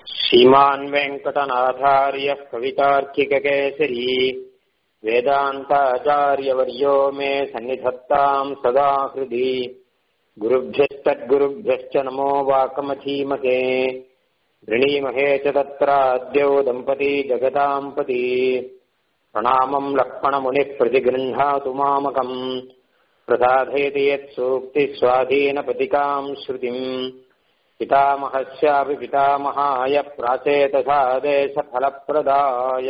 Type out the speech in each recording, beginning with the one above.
श्रीमान् वेङ्कटनाथार्यः कवितार्किककेसरी वेदान्ताचार्यवर्यो मे सन्निधत्ताम् सदा हृदि गुरुभ्यस्तद्गुरुभ्यश्च नमो वाकमधीमते वृणीमहे च तत्राद्यौ दम्पती जगताम् पति प्रणामम् लक्ष्मणमुनिः प्रतिगृह्णातु मामकम् प्रसाधयति यत्सूक्तिस्वाधीनपतिकाम् श्रुतिम् पितामहस्यापि पितामहाय प्राचेतसादेशफलप्रदाय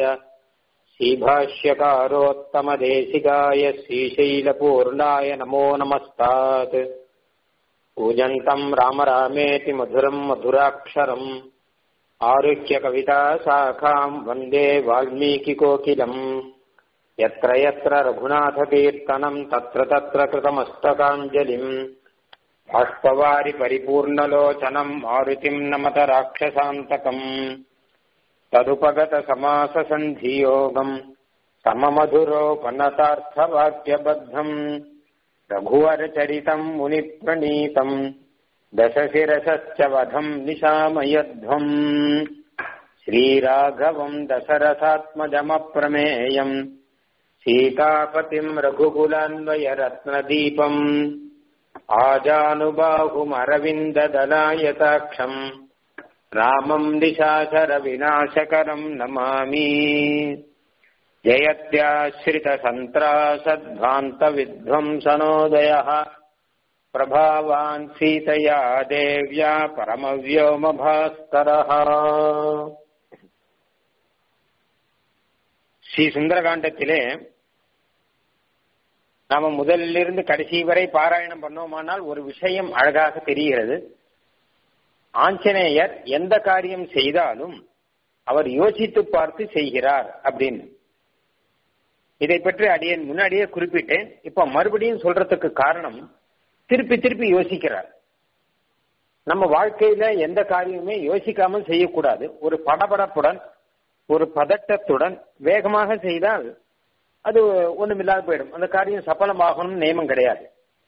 श्रीभाष्यकारोत्तमदेशिकाय श्रीशैलपूर्णाय नमो नमस्तात् पूजन्तम् राम रामेति मधुरम् मधुराक्षरम् आरुह्य कविता शाखाम् वन्दे वाल्मीकिकोकिलम् यत्र यत्र रघुनाथकीर्तनम् तत्र तत्र कृतमस्तकाञ्जलिम् बाष्पवारि परिपूर्णलोचनम् मारुतिम् नमत राक्षसान्तकम् तदुपगतसमाससन्धियोगम् सममधुरोपनतार्थवाक्यबद्धम् रघुवरचरितम् मुनिप्रणीतम् दशशिरसश्च वधम् निशामयध्वम् श्रीराघवम् दशरथात्मजमप्रमेयम् सीतापतिम् रघुकुलान्वयरत्नदीपम् आजानुबाहुमरविन्ददलायताक्षम् रामम् दिशाचरविनाशकरम् नमामि जयत्याश्रितसन्त्रासद्भान्तविध्वंसनोदयः प्रभावान् सीतया देव्या परमव्योमभास्करः ஸ்ரீ சுந்தரகாண்டத்திலே நாம முதலிலிருந்து கடைசி வரை பாராயணம் பண்ணோமானால் ஒரு விஷயம் அழகாக தெரிகிறது ஆஞ்சநேயர் எந்த காரியம் செய்தாலும் அவர் யோசித்து பார்த்து செய்கிறார் அப்படின்னு இதை பற்றி அடியேன் முன்னாடியே குறிப்பிட்டேன் இப்ப மறுபடியும் சொல்றதுக்கு காரணம் திருப்பி திருப்பி யோசிக்கிறார் நம்ம வாழ்க்கையில எந்த காரியமுமே யோசிக்காமல் செய்யக்கூடாது ஒரு படபடப்புடன் ஒரு பதட்டத்துடன் வேகமாக செய்தால் அது ஒண்ணுமில்லாத போயிடும் அந்த காரியம் சஃலமாகணும் நியமம் கிடையாது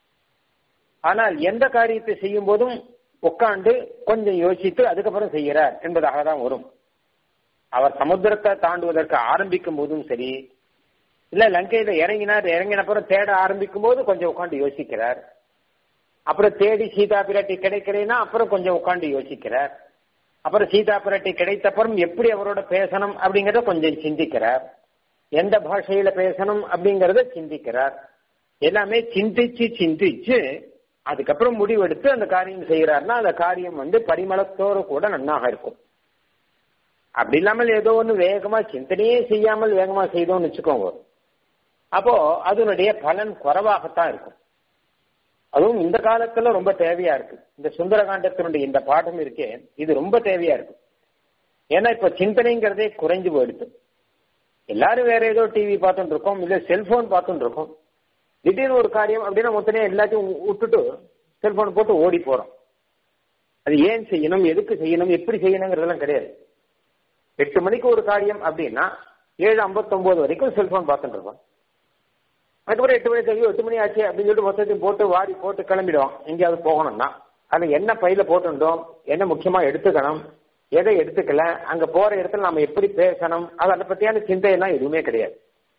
ஆனால் எந்த காரியத்தை செய்யும் போதும் உட்காந்து கொஞ்சம் யோசித்து அதுக்கப்புறம் செய்கிறார் என்பதாக தான் வரும் அவர் சமுத்திரத்தை தாண்டுவதற்கு ஆரம்பிக்கும் போதும் சரி இல்ல லங்கையில இறங்கினார் இறங்கின அப்புறம் தேட ஆரம்பிக்கும் போது கொஞ்சம் உட்காந்து யோசிக்கிறார் அப்புறம் தேடி சீதா பிராட்டி கிடைக்கலைன்னா அப்புறம் கொஞ்சம் உட்காந்து யோசிக்கிறார் அப்புறம் சீதா பிராட்டி கிடைத்தப்புறம் எப்படி அவரோட பேசணும் அப்படிங்கறத கொஞ்சம் சிந்திக்கிறார் எந்த பாஷையில பேசணும் அப்படிங்கறத சிந்திக்கிறார் எல்லாமே சிந்திச்சு சிந்திச்சு அதுக்கப்புறம் முடிவெடுத்து அந்த காரியம் செய்கிறார்னா அந்த காரியம் வந்து பரிமளத்தோடு கூட நன்னாக இருக்கும் அப்படி இல்லாமல் ஏதோ ஒன்று வேகமா சிந்தனையே செய்யாமல் வேகமா செய்தோம்னு வச்சுக்கோங்க அப்போ அதனுடைய பலன் குறைவாகத்தான் இருக்கும் அதுவும் இந்த காலத்துல ரொம்ப தேவையா இருக்கு இந்த சுந்தரகாண்டத்தினுடைய இந்த பாடம் இருக்கே இது ரொம்ப தேவையா இருக்கு ஏன்னா இப்ப சிந்தனைங்கிறதே குறைஞ்சு போயிடுது எல்லாரும் வேற ஏதோ டிவி பார்த்துட்டு இருக்கோம் இல்ல செல்போன் பார்த்துட்டு இருக்கோம் திடீர்னு ஒரு காரியம் அப்படின்னா மொத்தமே எல்லாத்தையும் விட்டுட்டு செல்போன் போட்டு ஓடி போறோம் அது ஏன் செய்யணும் எதுக்கு செய்யணும் எப்படி செய்யணுங்கிறதெல்லாம் கிடையாது எட்டு மணிக்கு ஒரு காரியம் அப்படின்னா ஏழு ஐம்பத்தொன்பது வரைக்கும் செல்போன் பார்த்துட்டு இருக்கோம் அதுக்கப்புறம் எட்டு மணி தெரியும் எட்டு மணி ஆச்சு அப்படின்னு சொல்லிட்டு மொத்தத்தையும் போட்டு வாரி போட்டு கிளம்பிடுவோம் எங்கேயாவது போகணும்னா அதுல என்ன பையில போட்டுட்டோம் என்ன முக்கியமா எடுத்துக்கணும் எதை எடுத்துக்கல அங்க போற இடத்துல நம்ம எப்படி பேசணும் அது அதை பத்தியான சிந்தையெல்லாம் எதுவுமே கிடையாது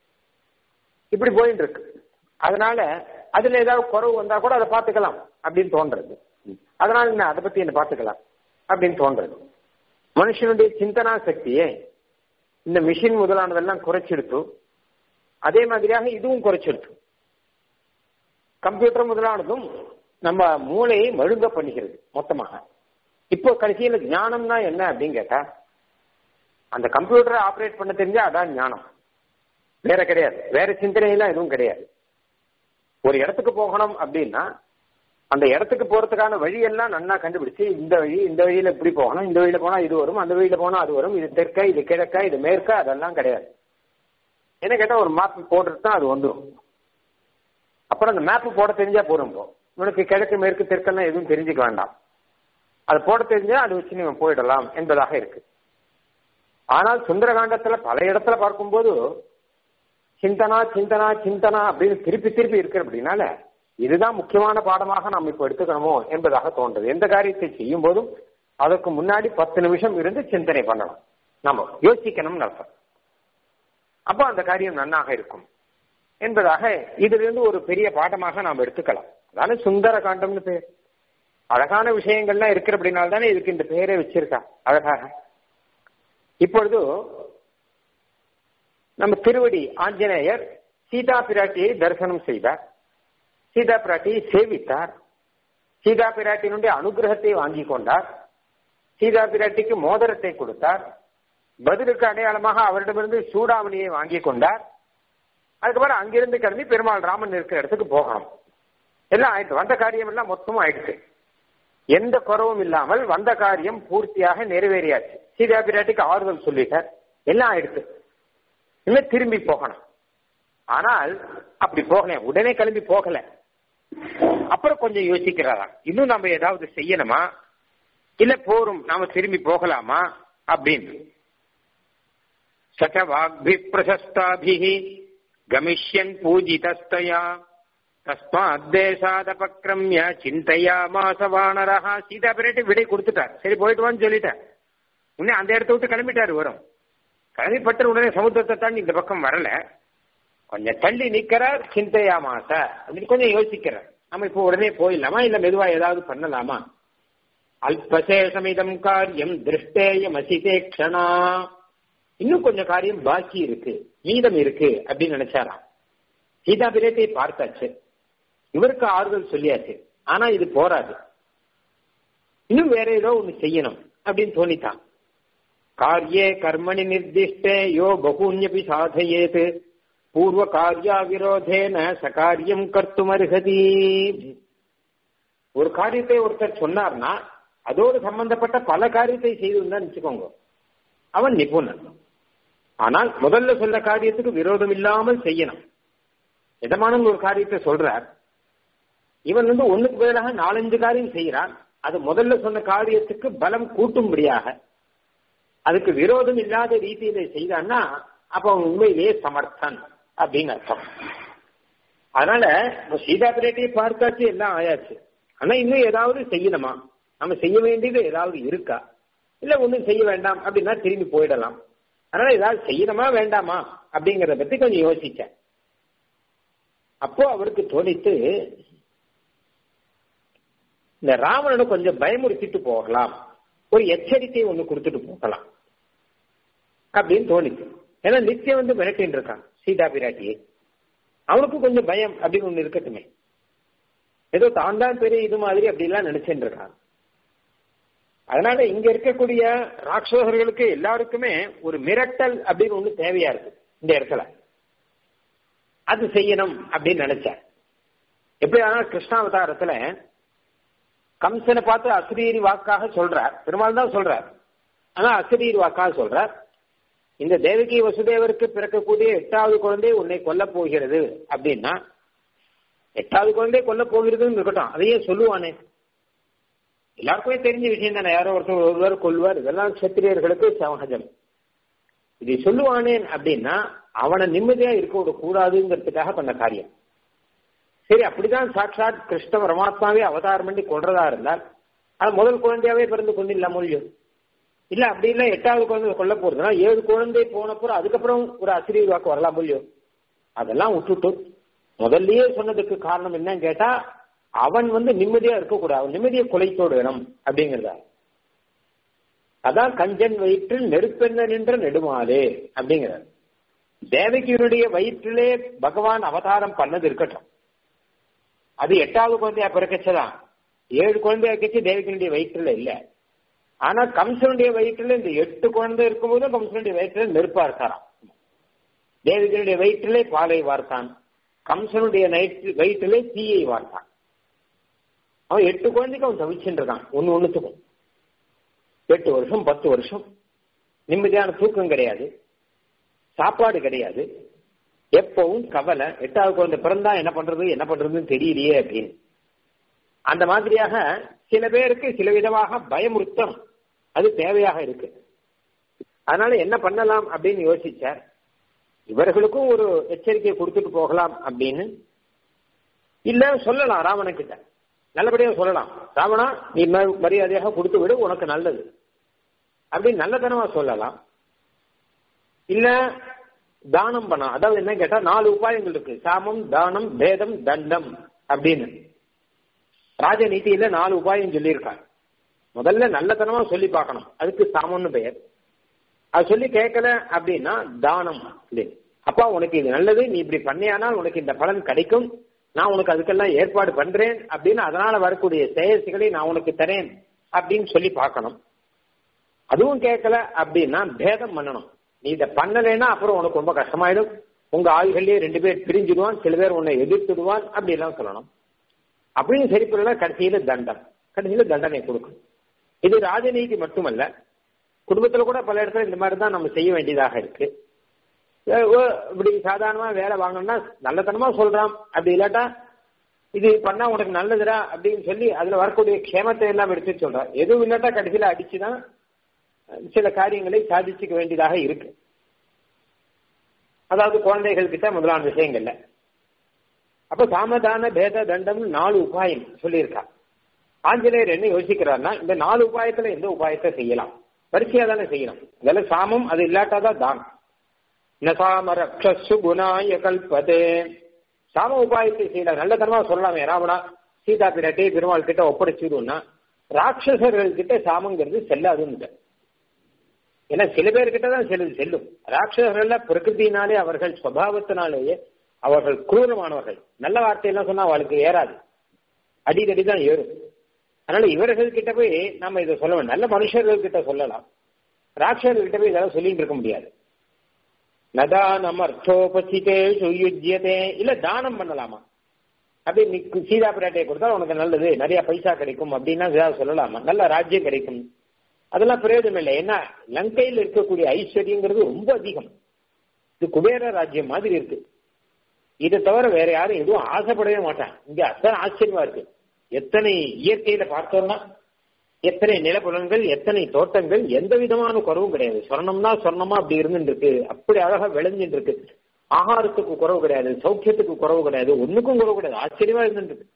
இப்படி போயிட்டு இருக்கு அதனால அதுல ஏதாவது குறவு வந்தா கூட அதை பார்த்துக்கலாம் அப்படின்னு தோன்றது அதனால என்ன அதை பத்தி என்ன பார்த்துக்கலாம் அப்படின்னு தோன்றது மனுஷனுடைய சிந்தனா சக்தியே இந்த மிஷின் முதலானதெல்லாம் குறைச்செடுத்து அதே மாதிரியாக இதுவும் குறைச்சிருக்கு கம்ப்யூட்டர் முதலானதும் நம்ம மூளையை மழுங்க பண்ணுகிறது மொத்தமாக இப்போ கடைசியில் ஞானம்னா என்ன அப்படின்னு கேட்டா அந்த கம்ப்யூட்டரை ஆப்ரேட் பண்ண தெரிஞ்சா அதான் ஞானம் வேற கிடையாது வேற சிந்தனையெல்லாம் எதுவும் கிடையாது ஒரு இடத்துக்கு போகணும் அப்படின்னா அந்த இடத்துக்கு போறதுக்கான வழியெல்லாம் நன்னா கண்டுபிடிச்சு இந்த வழி இந்த வழியில இப்படி போகணும் இந்த வழியில போனா இது வரும் அந்த வழியில போனா அது வரும் இது தெற்கா இது கிழக்கா இது மேற்கா அதெல்லாம் கிடையாது என்ன கேட்டா ஒரு மேப் போட்டுட்டு தான் அது வந்துடும் அப்புறம் அந்த மேப் போட தெரிஞ்சா போதும் இப்போ உனக்கு கிழக்கு மேற்கு தெற்கெல்லாம் எதுவும் தெரிஞ்சுக்க வேண்டாம் அது போட தெரிஞ்சா அதை வச்சு நீங்க போயிடலாம் என்பதாக இருக்கு ஆனால் சுந்தரகாண்டத்துல பல இடத்துல பார்க்கும்போது சிந்தனா சிந்தனா சிந்தனா அப்படின்னு திருப்பி திருப்பி இருக்கு அப்படின்னால இதுதான் முக்கியமான பாடமாக நாம் இப்ப எடுத்துக்கணுமோ என்பதாக தோன்றது எந்த காரியத்தை செய்யும் போதும் அதுக்கு முன்னாடி பத்து நிமிஷம் இருந்து சிந்தனை பண்ணணும் நம்ம யோசிக்கணும்னு அர்த்தம் அப்போ அந்த காரியம் நன்னாக இருக்கும் என்பதாக இதிலிருந்து ஒரு பெரிய பாடமாக நாம் எடுத்துக்கலாம் அதான சுந்தர காண்டம்னு பேர் அழகான விஷயங்கள்லாம் இருக்கிற அப்படின்னால தானே இதுக்கு இந்த பெயரை வச்சிருக்கா அழகாக இப்பொழுது நம்ம திருவடி ஆஞ்சநேயர் சீதா பிராட்டியை தரிசனம் செய்தார் சீதா பிராட்டியை சேவித்தார் சீதா பிராட்டியினுடைய அனுகிரகத்தை வாங்கி கொண்டார் சீதா பிராட்டிக்கு மோதிரத்தை கொடுத்தார் பதிலுக்கு அடையாளமாக அவரிடமிருந்து சூடாமணியை வாங்கி கொண்டார் அதுக்கப்புறம் அங்கிருந்து கிளம்பி பெருமாள் ராமன் இருக்கிற இடத்துக்கு போகணும் எல்லாம் ஆயிடுச்சு வந்த காரியம் எல்லாம் மொத்தமும் ஆயிடுச்சு எந்த குறவும் இல்லாமல் வந்த காரியம் பூர்த்தியாக நிறைவேறியாச்சு சீதா பிராட்டிக்கு ஆறுதல் சொல்லிட்டார் எல்லாம் ஆயிடுச்சு இனிமே திரும்பி போகணும் ஆனால் அப்படி போகல உடனே கிளம்பி போகல அப்புறம் கொஞ்சம் யோசிக்கிறாராம் இன்னும் நம்ம ஏதாவது செய்யணுமா இல்ல போரும் நாம திரும்பி போகலாமா அப்படின்னு சச்சவாக்பி பிரசஸ்தாபி கமிஷ்யன் பூஜிதஸ்தயா தஸ்மாத் தேசாதபக்ரம்ய சிந்தையா மாசவானரஹா சீதா பிராட்டி விடை கொடுத்துட்டார் சரி போயிட்டு வான்னு சொல்லிட்டார் உடனே அந்த இடத்த விட்டு கிளம்பிட்டாரு வரும் கிளம்பிப்பட்டு உடனே சமுத்திரத்தை தாண்டி இந்த பக்கம் வரல கொஞ்சம் தள்ளி நிக்கிறார் சிந்தையா மாச அப்படின்னு கொஞ்சம் யோசிக்கிறார் நம்ம இப்போ உடனே போயிடலாமா இல்ல மெதுவா ஏதாவது பண்ணலாமா அல்பசேஷமிதம் காரியம் திருஷ்டேயம் அசிதேக்ஷணா இன்னும் கொஞ்சம் காரியம் பாக்கி இருக்கு மீதம் இருக்கு அப்படின்னு நினைச்சாராம் சீதா பிரியத்தை பார்த்தாச்சு இவருக்கு ஆறுதல் சொல்லியாச்சு ஆனா இது போராது இன்னும் வேற ஏதோ ஒண்ணு செய்யணும் அப்படின்னு தோணித்தான் காரியே கர்மணி நிர்திஷ்டே யோ பகூன்யபி சாதையேத் பூர்வ காரியா விரோதேன சகாரியம் கர்த்தும் அருகதி ஒரு காரியத்தை ஒருத்தர் சொன்னார்னா அதோடு சம்பந்தப்பட்ட பல காரியத்தை செய்து வச்சுக்கோங்க அவன் நிபுணன் ஆனால் முதல்ல சொல்ல காரியத்துக்கு விரோதம் இல்லாமல் செய்யணும் எதமான ஒரு காரியத்தை சொல்றார் இவன் வந்து ஒண்ணுக்கு பதிலாக நாலஞ்சு காரியம் செய்யறான் அது முதல்ல சொன்ன காரியத்துக்கு பலம் கூட்டும்படியாக அதுக்கு விரோதம் இல்லாத ரீதியில செய்தான்னா அப்ப அவன் உண்மையிலேயே சமர்த்தன் அப்படின்னு அர்த்தம் அதனால சீதா பிராட்டியை பார்த்தாச்சு எல்லாம் ஆயாச்சு ஆனா இன்னும் ஏதாவது செய்யணுமா நம்ம செய்ய வேண்டியது ஏதாவது இருக்கா இல்ல ஒண்ணும் செய்ய வேண்டாம் அப்படின்னா திரும்பி போயிடலாம் அதனால ஏதாவது செய்யணுமா வேண்டாமா அப்படிங்கறத பத்தி கொஞ்சம் யோசிச்சேன் அப்போ அவருக்கு தோணித்து இந்த ராவணனை கொஞ்சம் பயமுறுத்திட்டு போகலாம் ஒரு எச்சரிக்கை ஒண்ணு கொடுத்துட்டு போகலாம் அப்படின்னு தோணிச்சு ஏன்னா நித்தியம் வந்து மிரட்டின்னு இருக்கான் சீதா பிராட்டியை அவனுக்கும் கொஞ்சம் பயம் அப்படின்னு ஒண்ணு இருக்கட்டுமே ஏதோ தான் தான் பெரிய இது மாதிரி அப்படிலாம் நினைச்சுட்டு இருக்கான் அதனால இங்க இருக்கக்கூடிய ராட்சசர்களுக்கு எல்லாருக்குமே ஒரு மிரட்டல் அப்படின்னு ஒண்ணு தேவையா இருக்கு இந்த இடத்துல அது செய்யணும் அப்படின்னு நினைச்சேன் எப்படி ஆனால் கிருஷ்ணாவதாரத்துல கம்சனை பார்த்து அசிரீரி வாக்காக சொல்றார் பெருமாள் தான் சொல்றார் ஆனா அசிரீரி வாக்காக சொல்றார் இந்த தேவகி வசுதேவருக்கு பிறக்கக்கூடிய எட்டாவது குழந்தை உன்னை கொல்ல போகிறது அப்படின்னா எட்டாவது குழந்தை கொல்ல போகிறதுன்னு இருக்கட்டும் அதையே சொல்லுவானே எல்லாருக்குமே தெரிஞ்ச விஷயம் தானே யாரோ ஒருத்தர் ஒருவர் கொள்வார் இதெல்லாம் சத்திரியர்களுக்கு சமஹஜம் இதை சொல்லுவானேன் அப்படின்னா அவனை நிம்மதியா இருக்க விட கூடாதுங்கிறதுக்காக பண்ண காரியம் சரி அப்படிதான் சாட்சாத் கிருஷ்ண பரமாத்மாவே அவதாரம் பண்ணி கொள்றதா இருந்தால் அது முதல் குழந்தையாவே பிறந்து கொண்டில்ல மொழியும் இல்ல அப்படி இல்ல எட்டாவது குழந்தை கொல்ல போறதுனா ஏழு குழந்தை போனப்புறம் அதுக்கப்புறம் ஒரு அசிரியர் வாக்கு வரலாம் மொழியும் அதெல்லாம் விட்டுட்டு முதல்லயே சொன்னதுக்கு காரணம் என்னன்னு கேட்டா அவன் வந்து நிம்மதியா இருக்கக்கூடாது அவன் நிம்மதியை குலைத்தோடு வேணும் அப்படிங்கிறதா அதான் கஞ்சன் வயிற்றில் நெருப்பெண்ண நின்ற நெடுமாலே அப்படிங்கிறார் தேவகியுடைய வயிற்றிலே பகவான் அவதாரம் பண்ணது இருக்கட்டும் அது எட்டாவது குழந்தையா பிறக்கச்சதான் ஏழு குழந்தையா கட்சி தேவகியுடைய வயிற்றுல இல்ல ஆனா கம்சனுடைய வயிற்றுல இந்த எட்டு குழந்தை இருக்கும்போது கம்சனுடைய வயிற்றுல நெருப்பா இருக்காராம் தேவகியுடைய வயிற்றிலே பாலை வார்த்தான் கம்சனுடைய வயிற்றிலே தீயை வார்த்தான் அவன் எட்டு குழந்தைக்கு அவன் தவிச்சுட்டு இருக்கான் ஒன்னு ஒண்ணுத்துக்கும் எட்டு வருஷம் பத்து வருஷம் நிம்மதியான தூக்கம் கிடையாது சாப்பாடு கிடையாது எப்பவும் கவலை எட்டாவது குழந்தை பிறந்தா என்ன பண்றது என்ன பண்றதுன்னு தெரியலையே அப்படின்னு அந்த மாதிரியாக சில பேருக்கு சில விதமாக பயமுறுத்தம் அது தேவையாக இருக்கு அதனால என்ன பண்ணலாம் அப்படின்னு யோசிச்சார் இவர்களுக்கும் ஒரு எச்சரிக்கை கொடுத்துட்டு போகலாம் அப்படின்னு இல்ல சொல்லலாம் ராவணன் கிட்ட நல்லபடியா சொல்லலாம் ராவணா நீ ம- மரியாதையாக கொடுத்து விடு உனக்கு நல்லது அப்படி நல்லதனமா சொல்லலாம் இல்ல தானம் பண்ணலாம் அதாவது என்ன கேட்டா நாலு உபாயங்கள் இருக்கு சாமம் தானம் பேதம் தண்டம் அப்படின்னு ராஜநீதியில நாலு உபாயம் சொல்லியிருக்காங்க முதல்ல நல்லதனமா சொல்லி பார்க்கணும் அதுக்கு சாமம்னு பெயர் அது சொல்லி கேட்கல அப்படின்னா தானம் அப்படின்னு அப்பா உனக்கு இது நல்லது நீ இப்படி பண்ணியானால் உனக்கு இந்த பலன் கிடைக்கும் நான் உனக்கு அதுக்கெல்லாம் ஏற்பாடு பண்றேன் அப்படின்னு அதனால வரக்கூடிய செயற்சிகளை நான் உனக்கு தரேன் அப்படின்னு சொல்லி பார்க்கணும் அதுவும் கேட்கல அப்படின்னா பேதம் பண்ணணும் நீ இதை பண்ணலைன்னா அப்புறம் உனக்கு ரொம்ப கஷ்டமாயிடும் உங்க ஆள்கள்லயே ரெண்டு பேர் பிரிஞ்சிடுவான் சில பேர் உன்னை எதிர்த்துடுவான் அப்படி எல்லாம் சொல்லணும் அப்படின்னு சரி பண்ணல கடைசியில தண்டம் கடைசியில தண்டனை கொடுக்கணும் இது ராஜநீதி மட்டுமல்ல குடும்பத்துல கூட பல இடத்துல இந்த மாதிரி தான் நம்ம செய்ய வேண்டியதாக இருக்கு அஹ் ஓ, இப்படி சாதாரணமா வேலை வாங்கணும்னா நல்லத்தனமா சொல்றான் அப்படி இல்லாட்டா இது பண்ணா உனக்கு நல்லதுடா அப்படின்னு சொல்லி அதுல வரக்கூடிய க்ஷேமத்தை எல்லாம் எடுத்து சொல்றான் எதுவும் இல்லாட்டா கடைசியில அடிச்சுதான் சில காரியங்களை சாதிச்சுக்க வேண்டியதாக இருக்கு அதாவது குழந்தைகள் கிட்ட முதலான விஷயங்கள்ல அப்ப சாமதான பேத தண்டம் நாலு உபாயம் சொல்லியிருக்கா ஆஞ்சநேயர் என்ன யோசிக்கிறார்னா இந்த நாலு உபாயத்துல எந்த உபாயத்தை செய்யலாம் வரிசையா தானே செய்யணும் இதெல்லாம் சாமம் அது இல்லாட்டாதான் தானம் ந சாம ரக்ஷசு குணாய கல்பதே சாம உபாயத்தை செய்யலாம் நல்லதனமா சொல்லலாமே ராவணா சீதா பிராட்டி பெருமாள் கிட்ட ஒப்படைச்சிடும்னா ராட்சசர்கள் கிட்ட சாமங்கிறது செல்லாதுன்னு ஏன்னா சில பேர்கிட்ட தான் செல்லுது செல்லும் ராட்சசர்கள்ல பிரகிருத்தினாலே அவர்கள் சுவாவத்தினாலேயே அவர்கள் குரூரமானவர்கள் நல்ல வார்த்தையெல்லாம் சொன்னா அவளுக்கு ஏறாது அடிக்கடி தான் ஏறும் அதனால இவர்கள் கிட்ட போய் நம்ம இதை சொல்ல வேண்டாம். நல்ல மனுஷர்கள் கிட்ட சொல்லலாம் ராட்சசர்கள் கிட்ட போய் இதெல்லாம் சொல்லிட்டு இருக்க முடியாது நதானம் அர்த்தோபசிதே சுயுஜ்யதே இல்ல தானம் பண்ணலாமா அப்படி நீ சீதா பிராட்டியை கொடுத்தா உனக்கு நல்லது நிறைய பைசா கிடைக்கும் அப்படின்னா ஏதாவது சொல்லலாமா நல்ல ராஜ்யம் கிடைக்கும் அதெல்லாம் பிரயோஜனம் இல்லை ஏன்னா லங்கையில் இருக்கக்கூடிய ஐஸ்வர்யங்கிறது ரொம்ப அதிகம் இது குபேர ராஜ்யம் மாதிரி இருக்கு இதை தவிர வேற யாரும் எதுவும் ஆசைப்படவே மாட்டாங்க இங்க அத்தனை ஆச்சரியமா இருக்கு எத்தனை இயற்கையில பார்த்தோம்னா எத்தனை நிலப்புலன்கள் எத்தனை தோட்டங்கள் எந்த விதமான குறவும் கிடையாது சொர்ணம்னா சொர்ணமா அப்படி இருந்துட்டு இருக்கு அப்படி அழகா விளைஞ்சிட்டு இருக்கு ஆகாரத்துக்கு குறவு கிடையாது சௌக்கியத்துக்கு குறவு கிடையாது ஒண்ணுக்கும் குறவு கிடையாது ஆச்சரியமா இருந்துட்டு இருக்கு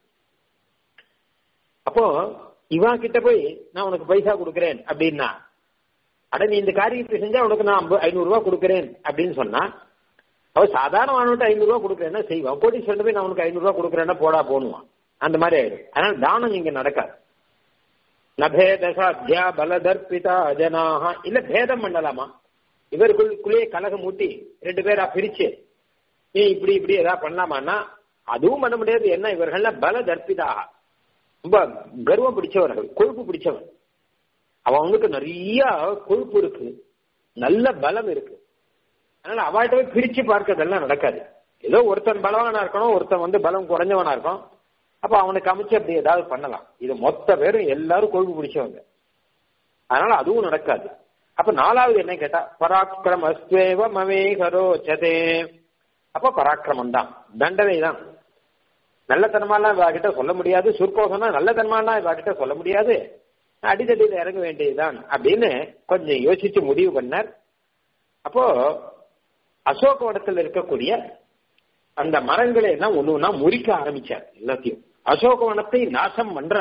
அப்போ இவன் கிட்ட போய் நான் உனக்கு பைசா கொடுக்குறேன் அப்படின்னா அட நீ இந்த காரியத்தை செஞ்சா உனக்கு நான் ஐநூறு ரூபாய் கொடுக்குறேன் அப்படின்னு சொன்னா அவ சாதாரணமானவன்ட்டு ஐநூறு ரூபாய் கொடுக்குறேன்னா செய்வான் கோடி சொல்ல போய் நான் உனக்கு ஐநூறு ரூபாய் கொடுக்குறேன்னா போடா போனுவான் அந்த மாதிரி ஆயிடும் அதனால தானம் இங்க நடக்காது நபேத சாத்தியா பலதர்பிதா ஜனாக இல்ல பேதம் பண்ணலாமா இவர்களுக்குள்ளேயே கலகம் மூட்டி ரெண்டு பேரா பிரிச்சு நீ இப்படி இப்படி ஏதாவது பண்ணலாமான்னா அதுவும் பண்ண முடியாது என்ன இவர்கள்லாம் பல தர்ப்பிதாக ரொம்ப கர்வம் பிடிச்சவர்கள் கொழுப்பு பிடிச்சவன் அவனுக்கு நிறைய கொழுப்பு இருக்கு நல்ல பலம் இருக்கு அதனால அவள்கிட்ட போய் பிரிச்சு பார்க்கறதெல்லாம் நடக்காது ஏதோ ஒருத்தன் பலவானா இருக்கணும் ஒருத்தன் வந்து பலம் குறைஞ்சவனா இருக்கும் அப்ப அவனுக்கு அமைச்சு அப்படி ஏதாவது பண்ணலாம் இது மொத்த பேரும் எல்லாரும் கொழுப்பு பிடிச்சவங்க அதனால அதுவும் நடக்காது அப்ப நாலாவது என்ன கேட்டா பராக்கிரமஸ்வேவ மமேகரோச்சதே அப்ப பராக்கிரமம் தான் தண்டனை தான் நல்லத்தனமாலாம் இவாகிட்ட சொல்ல முடியாது சுர்கோசம்னா நல்லத்தனமாலாம் இவாகிட்ட சொல்ல முடியாது அடிதடியில் இறங்க வேண்டியதுதான் அப்படின்னு கொஞ்சம் யோசிச்சு முடிவு பண்ணார் அப்போ அசோகவனத்தில் இருக்கக்கூடிய அந்த மரங்களை எல்லாம் ஒண்ணு ஒண்ணா முறிக்க ஆரம்பிச்சார் எல்லாத்தையும் அசோகவனத்தை நாசம் பண்ற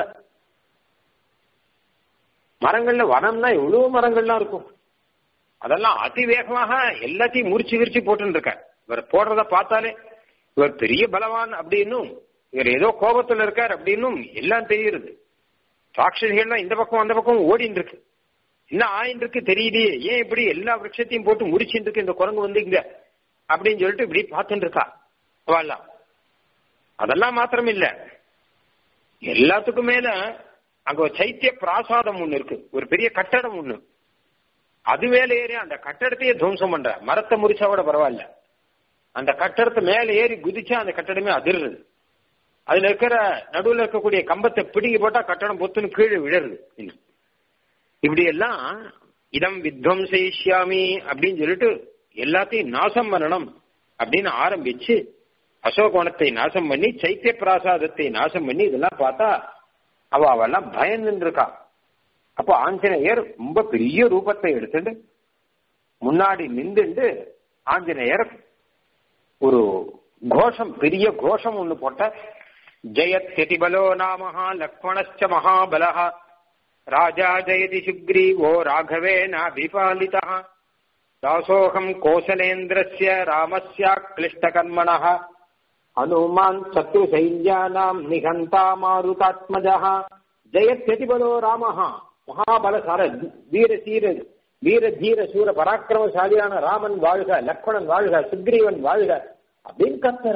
மரங்கள்ல வனம்னா எவ்வளவு மரங்கள்லாம் இருக்கும் அதெல்லாம் அதிவேகமாக எல்லாத்தையும் முறிச்சு விரிச்சு போட்டு இருக்கார் இவர் போடுறத பார்த்தாலே இவர் பெரிய பலவான் அப்படின்னும் இவர் ஏதோ கோபத்துல இருக்கார் அப்படின்னும் எல்லாம் தெரியுது ராட்சசிகள்லாம் இந்த பக்கம் அந்த பக்கம் ஓடின்னு இருக்கு என்ன ஆயின்னு இருக்கு தெரியலையே ஏன் இப்படி எல்லா விரட்சத்தையும் போட்டு முடிச்சுட்டு இருக்கு இந்த குரங்கு வந்து இங்க அப்படின்னு சொல்லிட்டு இப்படி பார்த்துட்டு இருக்கா அவெல்லாம் அதெல்லாம் மாத்திரம் இல்ல எல்லாத்துக்கும் மேல அங்க ஒரு சைத்திய பிராசாதம் ஒண்ணு இருக்கு ஒரு பெரிய கட்டடம் ஒண்ணு அது மேல ஏறி அந்த கட்டடத்தையே துவம்சம் பண்ற மரத்தை முறிச்சா கூட பரவாயில்ல அந்த கட்டடத்தை மேல ஏறி குதிச்சா அந்த கட்டடமே அதிர்றது அதுல இருக்கிற நடுவுல இருக்கக்கூடிய கம்பத்தை பிடுங்கி போட்டா கட்டடம் பொத்துன்னு கீழே விழருது இப்படி எல்லாம் இதம் வித்வம்சயிஷ்யாமி அப்படின்னு சொல்லிட்டு எல்லாத்தையும் நாசம் பண்ணணும் அப்படின்னு ஆரம்பிச்சு அசோகவனத்தை நாசம் பண்ணி சைத்திய பிராசாதத்தை நாசம் பண்ணி இதெல்லாம் பார்த்தா அவ அவெல்லாம் பயந்து இருக்கா அப்போ ஆஞ்சநேயர் ரொம்ப பெரிய ரூபத்தை எடுத்துட்டு முன்னாடி நின்றுண்டு ஆஞ்சநேயர் ஒரு கோஷம் பெரிய கோஷம் ஒண்ணு போட்ட जयत्यति बलो नामः लक्ष्मणश्च महाबलः राजा जयति सुग्रीवो राघवेनाभिपालितः दासोऽहम् कोसलेन्द्रस्य रामस्याक्लिष्टकर्मणः हनुमान् शत्रुसैन्यानाम् निघन्ता मारुतात्मजः जयत्यति बलो रामः மகாபலசார வீர சீர வீர தீர சூர பராக்கிரமசாலியான ராமன் வாழ்க லக்ஷ்மணன் வாழ்க சுக்ரீவன் வாழ்க அப்படின்னு கத்துற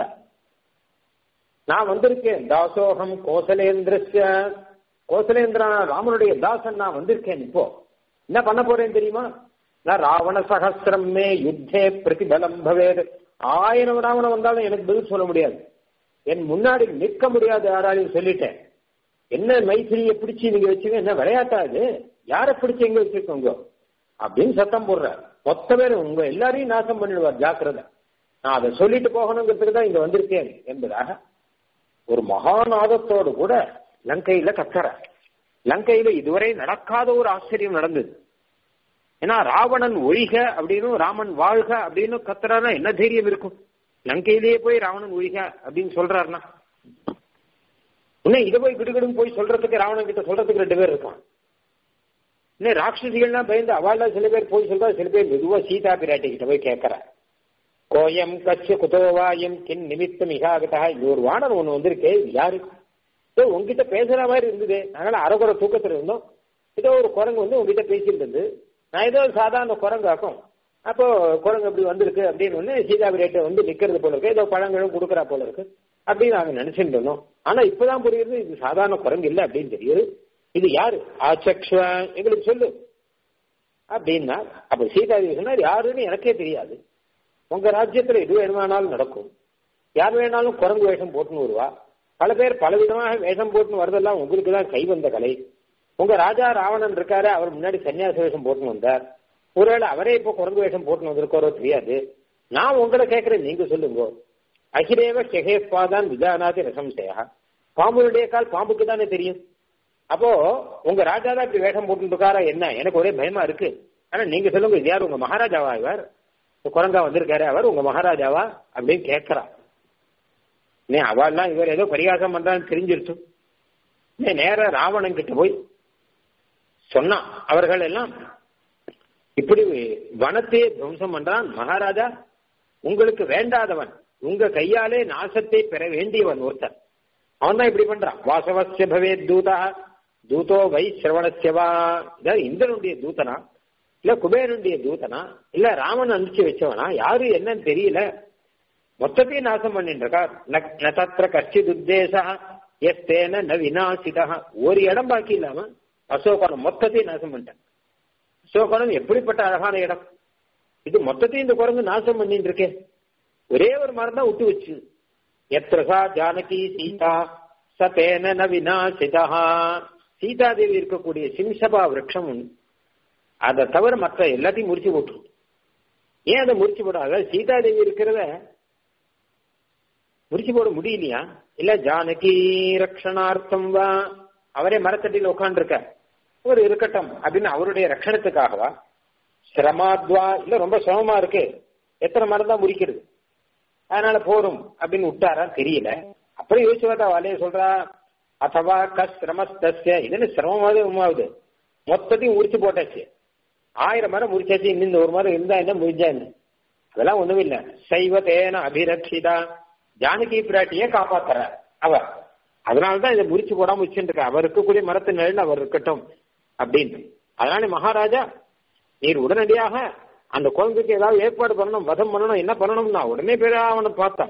நான் வந்திருக்கேன் தாசோகம் கோசலேந்திரஸ்ய கோசலேந்திரனா ராமனுடைய தாசன் நான் வந்திருக்கேன் இப்போ என்ன பண்ண போறேன் தெரியுமா நான் ராவண சகசிரம் மே யுத்தே பிரதிபலம் பவேது ஆயிரம் ராவணம் வந்தாலும் எனக்கு பதில் சொல்ல முடியாது என் முன்னாடி நிற்க முடியாது யாராலையும் சொல்லிட்டேன் என்ன மைத்திரியை பிடிச்சி நீங்க வச்சுங்க என்ன விளையாட்டா இது யாரை பிடிச்சி எங்க வச்சிருக்கோங்க அப்படின்னு சத்தம் போடுறார் மொத்த பேர் உங்க எல்லாரையும் நாசம் பண்ணிடுவார் ஜாக்கிரதை நான் அதை சொல்லிட்டு போகணுங்கிறதுக்கு தான் இங்க வந்திருக்கேன் என்பதாக ஒரு மகாநாதத்தோடு கூட லங்கையில கத்துற லங்கையில இதுவரை நடக்காத ஒரு ஆச்சரியம் நடந்தது ஏன்னா ராவணன் ஒழிக அப்படின்னு ராமன் வாழ்க அப்படின்னு கத்துறாருன்னா என்ன தைரியம் இருக்கும் லங்கையிலேயே போய் ராவணன் ஒழிக அப்படின்னு சொல்றாருன்னா இன்னும் இதை போய் கிடுகிடும் போய் சொல்றதுக்கு ராவணன் கிட்ட சொல்றதுக்கு ரெண்டு பேர் இருக்கான் இன்னும் ராட்சசிகள்லாம் பயந்து அவள்ல சில பேர் போய் சொல்றா சில பேர் மெதுவா சீதா பிராட்டி கிட்ட போய் கேட்கறா கோயம் கச்ச குதோவாயம் கின் நிமித்தம் மிகாகதா இது ஒரு வானர் ஒண்ணு வந்திருக்கே இது யாரு ஏதோ உங்ககிட்ட பேசுற மாதிரி இருந்தது அதனால அரைக்குறை தூக்கத்துல இருந்தோம் ஏதோ ஒரு குரங்கு வந்து உங்ககிட்ட பேசிட்டு இருந்தது நான் ஏதோ சாதாரண குரங்காக்கும் அப்போ குரங்கு அப்படி வந்திருக்கு அப்படின்னு ஒண்ணு சீதா பிராட்டி வந்து நிக்கிறது போல இருக்கு ஏதோ பழங்களும் கொடுக்குறா போல இருக்கு அப்படின்னு நாங்க நினைச்சிட்டு இருந்தோம் ஆனா இப்பதான் புரியுது இது சாதாரண குரங்கு இல்லை அப்படின்னு தெரியுது இது யாரு ஆச்சக்ஷ எங்களுக்கு சொல்லு அப்படின்னா அப்ப சீதாதேவி சொன்னார் யாருன்னு எனக்கே தெரியாது உங்க ராஜ்யத்துல எது வேணுமானாலும் நடக்கும் யார் வேணாலும் குரங்கு வேஷம் போட்டுன்னு வருவா பல பேர் பலவிதமாக வேஷம் போட்டுன்னு வரதெல்லாம் உங்களுக்கு தான் கை வந்த கலை உங்க ராஜா ராவணன் இருக்காரு அவர் முன்னாடி சன்னியாச வேஷம் போட்டுன்னு வந்தார் ஒருவேளை அவரே இப்போ குரங்கு வேஷம் போட்டுன்னு வந்திருக்காரோ தெரியாது நான் உங்களை கேட்கறேன் நீங்க சொல்லுங்க அகிரேவ கெகேஸ்வாதான் விதானாதி ரசம்சயா பாம்புடைய கால் பாம்புக்கு தானே தெரியும் அப்போ உங்க ராஜா தான் இப்படி வேஷம் போட்டு இருக்காரா என்ன எனக்கு ஒரே பயமா இருக்கு ஆனா நீங்க சொல்லுங்க இது யார் உங்க மகாராஜாவா இவர் குரங்கா வந்திருக்காரு அவர் உங்க மகாராஜாவா அப்படின்னு கேட்கிறா நீ அவள்லாம் இவர் ஏதோ பரிகாசம் பண்றான்னு தெரிஞ்சிருச்சு நீ நேர ராவணன் கிட்ட போய் சொன்னா அவர்கள் எல்லாம் இப்படி வனத்தையே துவம்சம் பண்றான் மகாராஜா உங்களுக்கு வேண்டாதவன் உங்க கையாலே நாசத்தை பெற வேண்டியவன் ஒருத்தன் அவன் தான் இப்படி பண்றான் வாசவசிய பவே தூதா தூதோ வை சிரவணசியவா இந்திரனுடைய தூதனா இல்ல குபேரனுடைய தூதனா இல்ல ராமன் அனுப்பிச்சு வச்சவனா யாரு என்னன்னு தெரியல மொத்தத்தையும் நாசம் பண்ணிட்டு இருக்கார் நத்திர கஷ்டித் உத்தேசா எஸ்தேன ந வினாசிதா ஒரு இடம் பாக்கி இல்லாம அசோகனம் மொத்தத்தையும் நாசம் பண்ணிட்டேன் அசோகனம் எப்படிப்பட்ட அழகான இடம் இது மொத்தத்தையும் இந்த குரங்கு நாசம் பண்ணிட்டு இருக்கேன் ஒரே ஒரு மரம் தான் விட்டு வச்சு எத்ரசா ஜானகி சீதா சதேன ந வினாசிதா சீதாதேவி இருக்கக்கூடிய சிம்சபா விரக்ஷம் அதை தவிர மற்ற எல்லாத்தையும் முறிச்சு போட்டுரும் ஏன் அதை முறிச்சு போட அதாவது சீதாதேவி இருக்கிறத முறிச்சு போட முடியலையா இல்ல ஜானகி ரக்ஷணார்த்தம் வா அவரே மரத்தடியில் உட்காந்துருக்க அவர் இருக்கட்டும் அப்படின்னு அவருடைய ரட்சணத்துக்காகவா சிரமாத்வா இல்ல ரொம்ப சிரமமா இருக்கு எத்தனை மரம் தான் முறிக்கிறது அதனால போரும் அப்படின்னு விட்டாரா தெரியல அப்புறம் யோசிச்சு பார்த்தா வாலைய சொல்றா அத்தவா கஸ்ரமஸ்தஸ்ய இதுன்னு சிரமமாவது உமாவது மொத்தத்தையும் முடிச்சு போட்டாச்சு ஆயிரம் மரம் முடிச்சாச்சு இன்னும் இந்த ஒரு மரம் இருந்தா என்ன முடிஞ்சா என்ன அதெல்லாம் ஒண்ணும் இல்ல சைவ தேன அபிரக்ஷிதா ஜானகி பிராட்டியே காப்பாத்துற அவர் அதனாலதான் இதை முறிச்சு போடாம வச்சுருக்க அவர் இருக்கக்கூடிய மரத்து நிழல் அவர் இருக்கட்டும் அப்படின்னு அதனால மகாராஜா நீர் உடனடியாக அந்த குழந்தைக்கு ஏதாவது ஏற்பாடு பண்ணணும் வதம் பண்ணணும் என்ன பண்ணணும்னா உடனே பேர் அவனை பார்த்தான்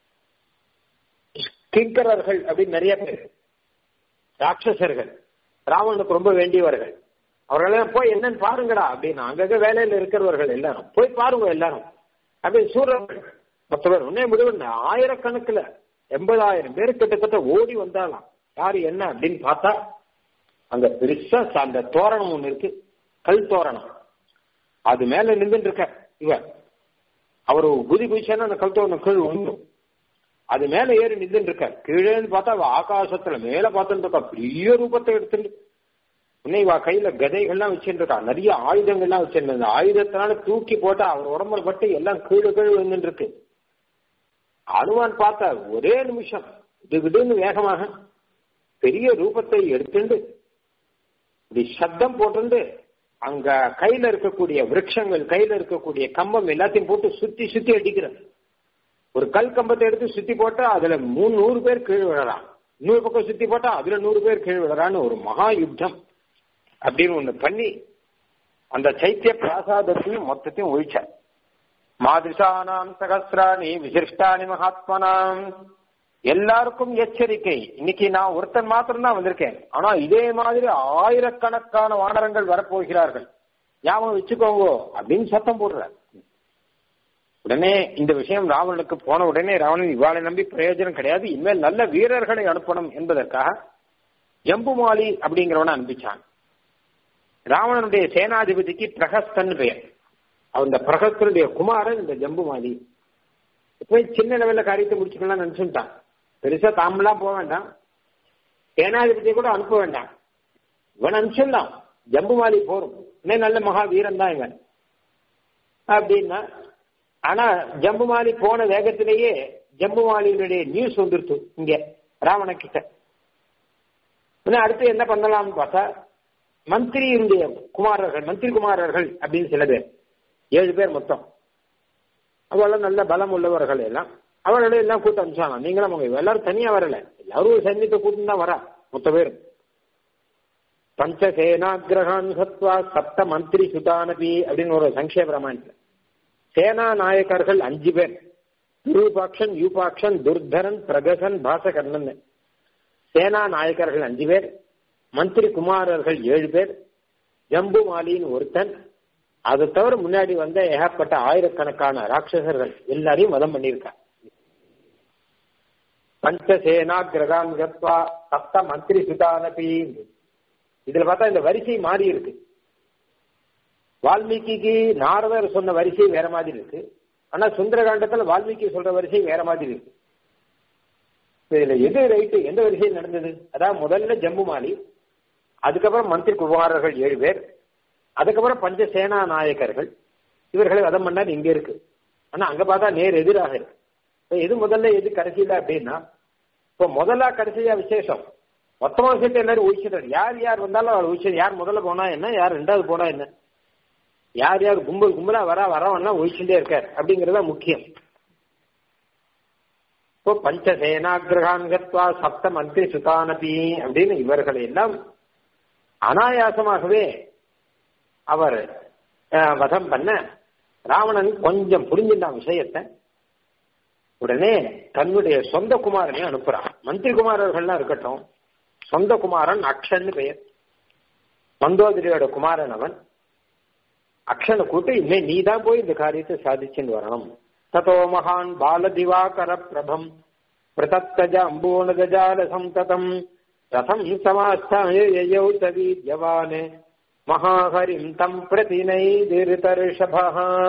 கிங்கரர்கள் அப்படின்னு நிறைய பேர் ராட்சசர்கள் ராவனுக்கு ரொம்ப வேண்டியவர்கள் அவர்களெல்லாம் போய் என்னன்னு பாருங்கடா அப்படின்னு அங்கங்க வேலையில இருக்கிறவர்கள் எல்லாரும் போய் பாருங்க எல்லாரும் அப்படி சூரர்கள் மற்ற பேர் உடனே முடிவு ஆயிரக்கணக்கில் எண்பதாயிரம் பேர் கிட்டத்தட்ட ஓடி வந்தாலாம் யாரு என்ன அப்படின்னு பார்த்தா அங்க பெருசா அந்த தோரணம் ஒண்ணு இருக்கு கல் தோரணம் அது மேல நின்றுட்டு இருக்க இவன் அவர் குதி குதிச்சானா அந்த கல் தோரணம் கீழ் விழுந்துடும் அது மேல ஏறி நின்றுட்டு இருக்க கீழேன்னு பார்த்தா அவ ஆகாசத்துல மேல பார்த்துட்டு இருக்கா பெரிய ரூபத்தை எடுத்துட்டு உன்னை இவ கையில கதைகள்லாம் வச்சுட்டு இருக்கா நிறைய ஆயுதங்கள்லாம் வச்சிருந்த அந்த ஆயுதத்தினால தூக்கி போட்டா அவர் உடம்புல பட்டு எல்லாம் கீழே கீழே விழுந்துட்டு இருக்கு அனுமான் பார்த்தா ஒரே நிமிஷம் திடுன்னு வேகமாக பெரிய ரூபத்தை எடுத்துண்டு இப்படி சப்தம் போட்டு அங்க கையில இருக்கக்கூடிய விரக்ஷங்கள் கையில இருக்கக்கூடிய கம்பம் எல்லாத்தையும் போட்டு சுத்தி சுத்தி அடிக்கிறது ஒரு கல் கம்பத்தை எடுத்து சுத்தி போட்டா அதுல மூணு நூறு பேர் கீழ் விழலாம் இன்னொரு பக்கம் சுத்தி போட்டா அதுல நூறு பேர் கீழ் விழறான்னு ஒரு மகா யுத்தம் அப்படின்னு ஒண்ணு பண்ணி அந்த சைத்திய பிராசாதத்தையும் மொத்தத்தையும் ஒழிச்சார் மாதிரிசானாம் சகசிராணி விசிஷ்டானி மகாத்மனாம் எல்லாருக்கும் எச்சரிக்கை இன்னைக்கு நான் ஒருத்தன் மாத்திரம் தான் வந்திருக்கேன் ஆனா இதே மாதிரி ஆயிரக்கணக்கான வானரங்கள் வரப்போகிறார்கள் ஞாபகம் வச்சுக்கோங்க அப்படின்னு சத்தம் போடுறார் உடனே இந்த விஷயம் ராவணனுக்கு போன உடனே ராவணன் இவ்வாளை நம்பி பிரயோஜனம் கிடையாது இனிமேல் நல்ல வீரர்களை அனுப்பணும் என்பதற்காக ஜம்புமாலி அப்படிங்கிறவனை அனுப்பிச்சான் ராவணனுடைய சேனாதிபதிக்கு பிரகஸ்தன் பெயர் அந்த பிரகஸ்தனுடைய குமாரன் இந்த ஜம்புமாலி போய் சின்ன லெவல்ல காரியத்தை முடிச்சுக்கலாம் நினைச்சுட்டான் பெருசா தாமெல்லாம் போக வேண்டாம் சேனாதிபதியை கூட அனுப்ப வேண்டாம் இவன் அனுப்பிச்சிடலாம் ஜம்புமாலி போரும் இன்னும் நல்ல மகா வீரன் தான் இவன் அப்படின்னா ஆனா ஜம்புமாலி போன வேகத்திலேயே ஜம்புமாலியினுடைய நியூஸ் வந்துருச்சு இங்க ராவண கிட்ட அடுத்து என்ன பண்ணலாம்னு பார்த்தா மந்திரியினுடைய குமாரர்கள் மந்திரி குமாரர்கள் அப்படின்னு சில பேர் ஏழு பேர் மொத்தம் அவெல்லாம் நல்ல பலம் உள்ளவர்கள் எல்லாம் அவர்களே எல்லாம் கூட்டம் அனுப்பிச்சாங்க நீங்களும் அவங்க எல்லாரும் தனியா வரல எல்லாரும் ஒரு சைன்யத்தை கூட்டம் தான் வரா மொத்த பேரும் பஞ்சசேனாகிரகான் சத்வா சப்த மந்திரி சுதானபி அப்படின்னு ஒரு சங்கேப ராமாயணத்துல சேனா நாயக்கர்கள் அஞ்சு பேர் துருபாக்ஷன் யூபாக்ஷன் துர்தரன் பிரகசன் பாசகர்ணன் சேனா நாயக்கர்கள் அஞ்சு பேர் மந்திரி குமாரர்கள் ஏழு பேர் ஜம்பு மாலின்னு ஒருத்தன் அதை தவிர முன்னாடி வந்த ஏகப்பட்ட ஆயிரக்கணக்கான ராட்சசர்கள் எல்லாரையும் வதம் பண்ணியிருக்கா பஞ்சசேனா கிரகான் கத்வா சப்த மந்திரி சுதானபி இதுல பார்த்தா இந்த வரிசை மாறி இருக்கு வால்மீகிக்கு நாரதர் சொன்ன வரிசை வேற மாதிரி இருக்கு ஆனா சுந்தரகாண்டத்துல வால்மீகி சொல்ற வரிசை வேற மாதிரி இருக்கு இதுல எது ரைட்டு எந்த வரிசை நடந்தது அதாவது முதல்ல ஜம்புமாலி அதுக்கப்புறம் மந்திரி குமாரர்கள் ஏழு பேர் அதுக்கப்புறம் பஞ்சசேனா நாயக்கர்கள் இவர்களை வதம் பண்ணார் இங்க இருக்கு ஆனா அங்க பார்த்தா நேர் எதிராக இருக்கு எது முதல்ல எது கடைசியில அப்படின்னா இப்போ முதலா கடைசியா விசேஷம் மொத்தமா விஷயத்தை எல்லாரும் ஒழிச்சிட்டாரு யார் யார் வந்தாலும் அவள் ஒழிச்சது யார் முதல்ல போனா என்ன யார் ரெண்டாவது போனா என்ன யார் யார் கும்பல் கும்பலா வரா வரவன்னா ஒழிச்சுட்டே இருக்கார் அப்படிங்கறத முக்கியம் இப்போ பஞ்சசேனாகிரகான் கத்வா சப்த மந்திரி சுதானபி அப்படின்னு இவர்களை எல்லாம் அனாயாசமாகவே அவர் வதம் பண்ண ராவணன் கொஞ்சம் புரிஞ்சின்றான் விஷயத்தை உடனே தன்னுடைய சொந்த குமாரனை அனுப்புறான் மந்திரி குமாரர்கள்லாம் இருக்கட்டும் சொந்த குமாரன் அக்ஷன் பெயர் மந்தோதரியோட குமாரன் அவன் அக்ஷனை கூட்டு இனிமே நீ தான் போய் இந்த காரியத்தை சாதிச்சுன்னு வரணும் ததோ மகான் பால திவாகர பிரபம் பிரதத்தஜ அம்பூனகஜால சந்ததம் ரதம் சமாஸ்தாயௌ தவீத்யவான் மகாஹரிம் தம் பிரதினைதிருதர்ஷபா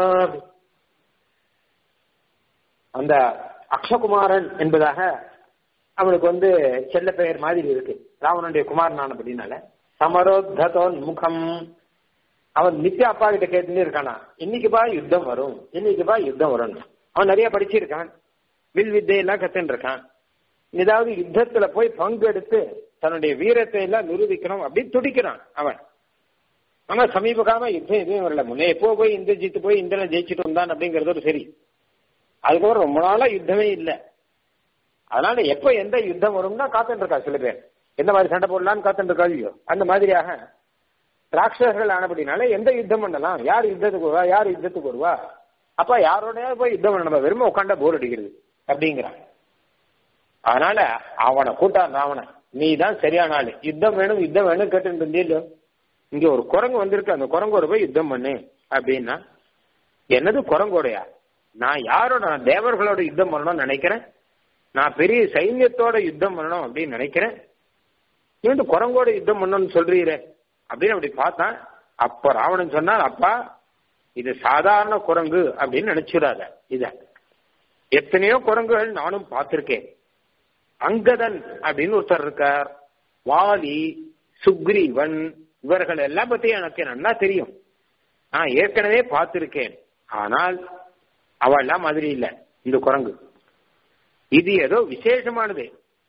அந்த அக்ஷகுமாரன் என்பதாக அவனுக்கு வந்து செல்ல பெயர் மாதிரி இருக்கு ராவனுடைய குமாரனான அப்படின்னால சமரோத்தோன் முகம் அவன் நித்திய அப்பா கிட்ட கேட்டுன்னு இருக்கானா இன்னைக்குப்பா யுத்தம் வரும் இன்னைக்குப்பா யுத்தம் வரும் அவன் நிறைய படிச்சிருக்கான் வில் வித்தையெல்லாம் கத்துன்னு இருக்கான் ஏதாவது யுத்தத்துல போய் பங்கெடுத்து தன்னுடைய வீரத்தை எல்லாம் நிரூபிக்கணும் அப்படின்னு துடிக்கிறான் அவன் ஆனா சமீப காலமா யுத்தம் எதுவும் வரல முன்னே எப்போ போய் இந்த ஜித்து போய் இந்த ஜெயிச்சுட்டு வந்தான் அப்படிங்கறது ஒரு சரி அதுக்கப்புறம் ரொம்ப நாளா யுத்தமே இல்லை அதனால எப்ப எந்த யுத்தம் வரும்னா காத்துட்டு இருக்கா சில பேர் எந்த மாதிரி சண்டை போடலாம்னு காத்துட்டு இருக்கா இல்லையோ அந்த மாதிரியாக ராட்சசர்கள் ஆனபடினால எந்த யுத்தம் பண்ணலாம் யார் யுத்தத்துக்கு வருவா யார் யுத்தத்துக்கு வருவா அப்ப யாரோடய போய் யுத்தம் பண்ண நம்ம வெறுமை உட்காண்டா போர் அடிக்கிறது அப்படிங்கிறான் அதனால அவனை கூட்டான் ராவணன் நீ தான் சரியான ஆளு யுத்தம் வேணும் யுத்தம் வேணும் கேட்டு இருந்தீங்களோ இங்க ஒரு குரங்கு வந்திருக்கு அந்த குரங்கோட போய் யுத்தம் பண்ணு அப்படின்னா என்னது குரங்கோடையா நான் யாரோட நான் தேவர்களோட யுத்தம் பண்ணணும்னு நினைக்கிறேன் நான் பெரிய சைன்யத்தோட யுத்தம் பண்ணணும் அப்படின்னு நினைக்கிறேன் நீ வந்து குரங்கோட யுத்தம் பண்ணணும்னு சொல்றீரே அப்படின்னு அப்படி பார்த்தான் அப்ப ராவணன் சொன்னார் அப்பா இது சாதாரண குரங்கு அப்படின்னு நினைச்சிடாத இத எத்தனையோ குரங்குகள் நானும் பார்த்திருக்கேன் அங்கதன் அப்படின்னு ஒருத்தர் இருக்கார் வாலி சுக்ரீவன் இவர்கள் எல்லாம் பத்தி எனக்கு நல்லா தெரியும் நான் ஏற்கனவே பார்த்திருக்கேன் ஆனால் அவள் எல்லாம் மாதிரி இல்ல இந்த குரங்கு இது ஏதோ விசேஷமானது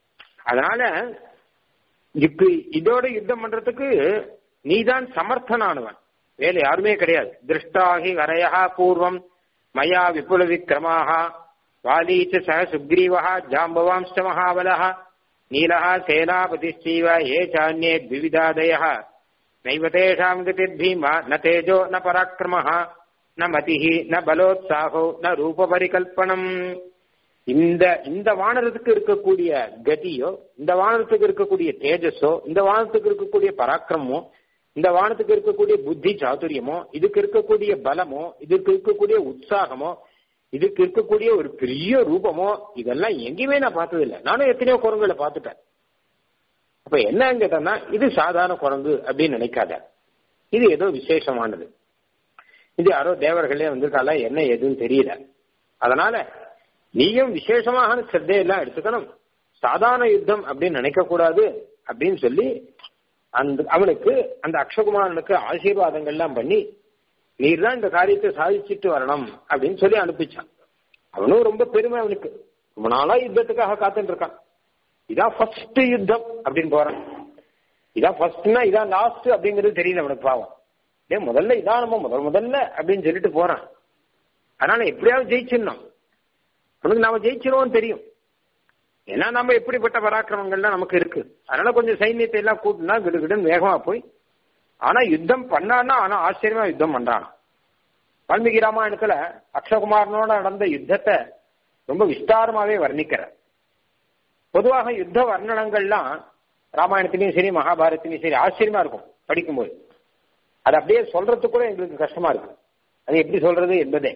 அதனால இப்ப இதோட யுத்தம் பண்றதுக்கு நீதான் சமர்த்தனானவன் வேலை யாருமே கிடையாது திருஷ்டாகி கரையா பூர்வம் மயா விபுல விக்ரமாக வாலீச்ச சக சுக்ரீவா ஜாம்பவாம்ச மகாபலः நீலः சேனாபதிश्चैव ये चान्ये द्विविधादयः नैव तेषाम् गतिर्भीम न तेजो न पराक्रमः न मतिः न பலோத்சாகோ ந ரூபபரிகல்பனம் இந்த இந்த வானரத்துக்கு இருக்கக்கூடிய கதியோ இந்த வானரத்துக்கு இருக்கக்கூடிய தேஜஸோ இந்த வானத்துக்கு இருக்கக்கூடிய பராக்கிரமோ இந்த வானத்துக்கு இருக்கக்கூடிய புத்தி சாதுரியமோ இதுக்கு இருக்கக்கூடிய பலமோ இதுக்கு இருக்கக்கூடிய உற்சாகமோ இதுக்கு இருக்கக்கூடிய ஒரு பெரிய ரூபமோ இதெல்லாம் எங்கேயுமே நான் பார்த்தது இல்லை நானும் எத்தனையோ குரங்குகளை பார்த்துட்டேன் அப்ப என்னன்னு கேட்டா இது சாதாரண குரங்கு அப்படின்னு நினைக்காத இது ஏதோ விசேஷமானது இது யாரோ தேவர்களே வந்திருக்கால என்ன எதுன்னு தெரியல அதனால நீயும் விசேஷமான சிரத்தையெல்லாம் எடுத்துக்கணும் சாதாரண யுத்தம் அப்படின்னு நினைக்க கூடாது அப்படின்னு சொல்லி அந்த அவனுக்கு அந்த அக்ஷகுமாரனுக்கு ஆசீர்வாதங்கள்லாம் பண்ணி நீர் தான் இந்த காரியத்தை சாதிச்சுட்டு வரணும் அப்படின்னு சொல்லி அனுப்பிச்சான் அவனும் ரொம்ப பெருமை அவனுக்கு ரொம்ப நாளா யுத்தத்துக்காக காத்துட்டு இருக்கான் இதான் ஃபர்ஸ்ட் யுத்தம் அப்படின்னு போறான் இதான் ஃபர்ஸ்ட்னா இதான் லாஸ்ட் அப்படிங்கிறது தெரியல அவனுக்கு பாவம் ஏன் முதல்ல இதான் நம்ம முதல் முதல்ல அப்படின்னு சொல்லிட்டு போறான் அதனால எப்படியாவது ஜெயிச்சிடணும் அவனுக்கு நாம ஜெயிச்சிருவோம் தெரியும் ஏன்னா நம்ம எப்படிப்பட்ட பராக்கிரமங்கள்லாம் நமக்கு இருக்கு அதனால கொஞ்சம் சைன்யத்தை எல்லாம் கூட்டினா கிடுகிடுன்னு வேகமா போய் ஆனா யுத்தம் பண்ணான்னா ஆனா ஆச்சரியமா யுத்தம் பண்றான் வால்மீகி ராமாயணத்துல அக்ஷகுமாரனோட நடந்த யுத்தத்தை ரொம்ப விஸ்தாரமாவே வர்ணிக்கிற பொதுவாக யுத்த வர்ணனங்கள்லாம் ராமாயணத்திலையும் சரி மகாபாரத்திலையும் சரி ஆச்சரியமா இருக்கும் படிக்கும்போது அது அப்படியே சொல்றதுக்கு கூட எங்களுக்கு கஷ்டமா இருக்கு அது எப்படி சொல்றது என்பதே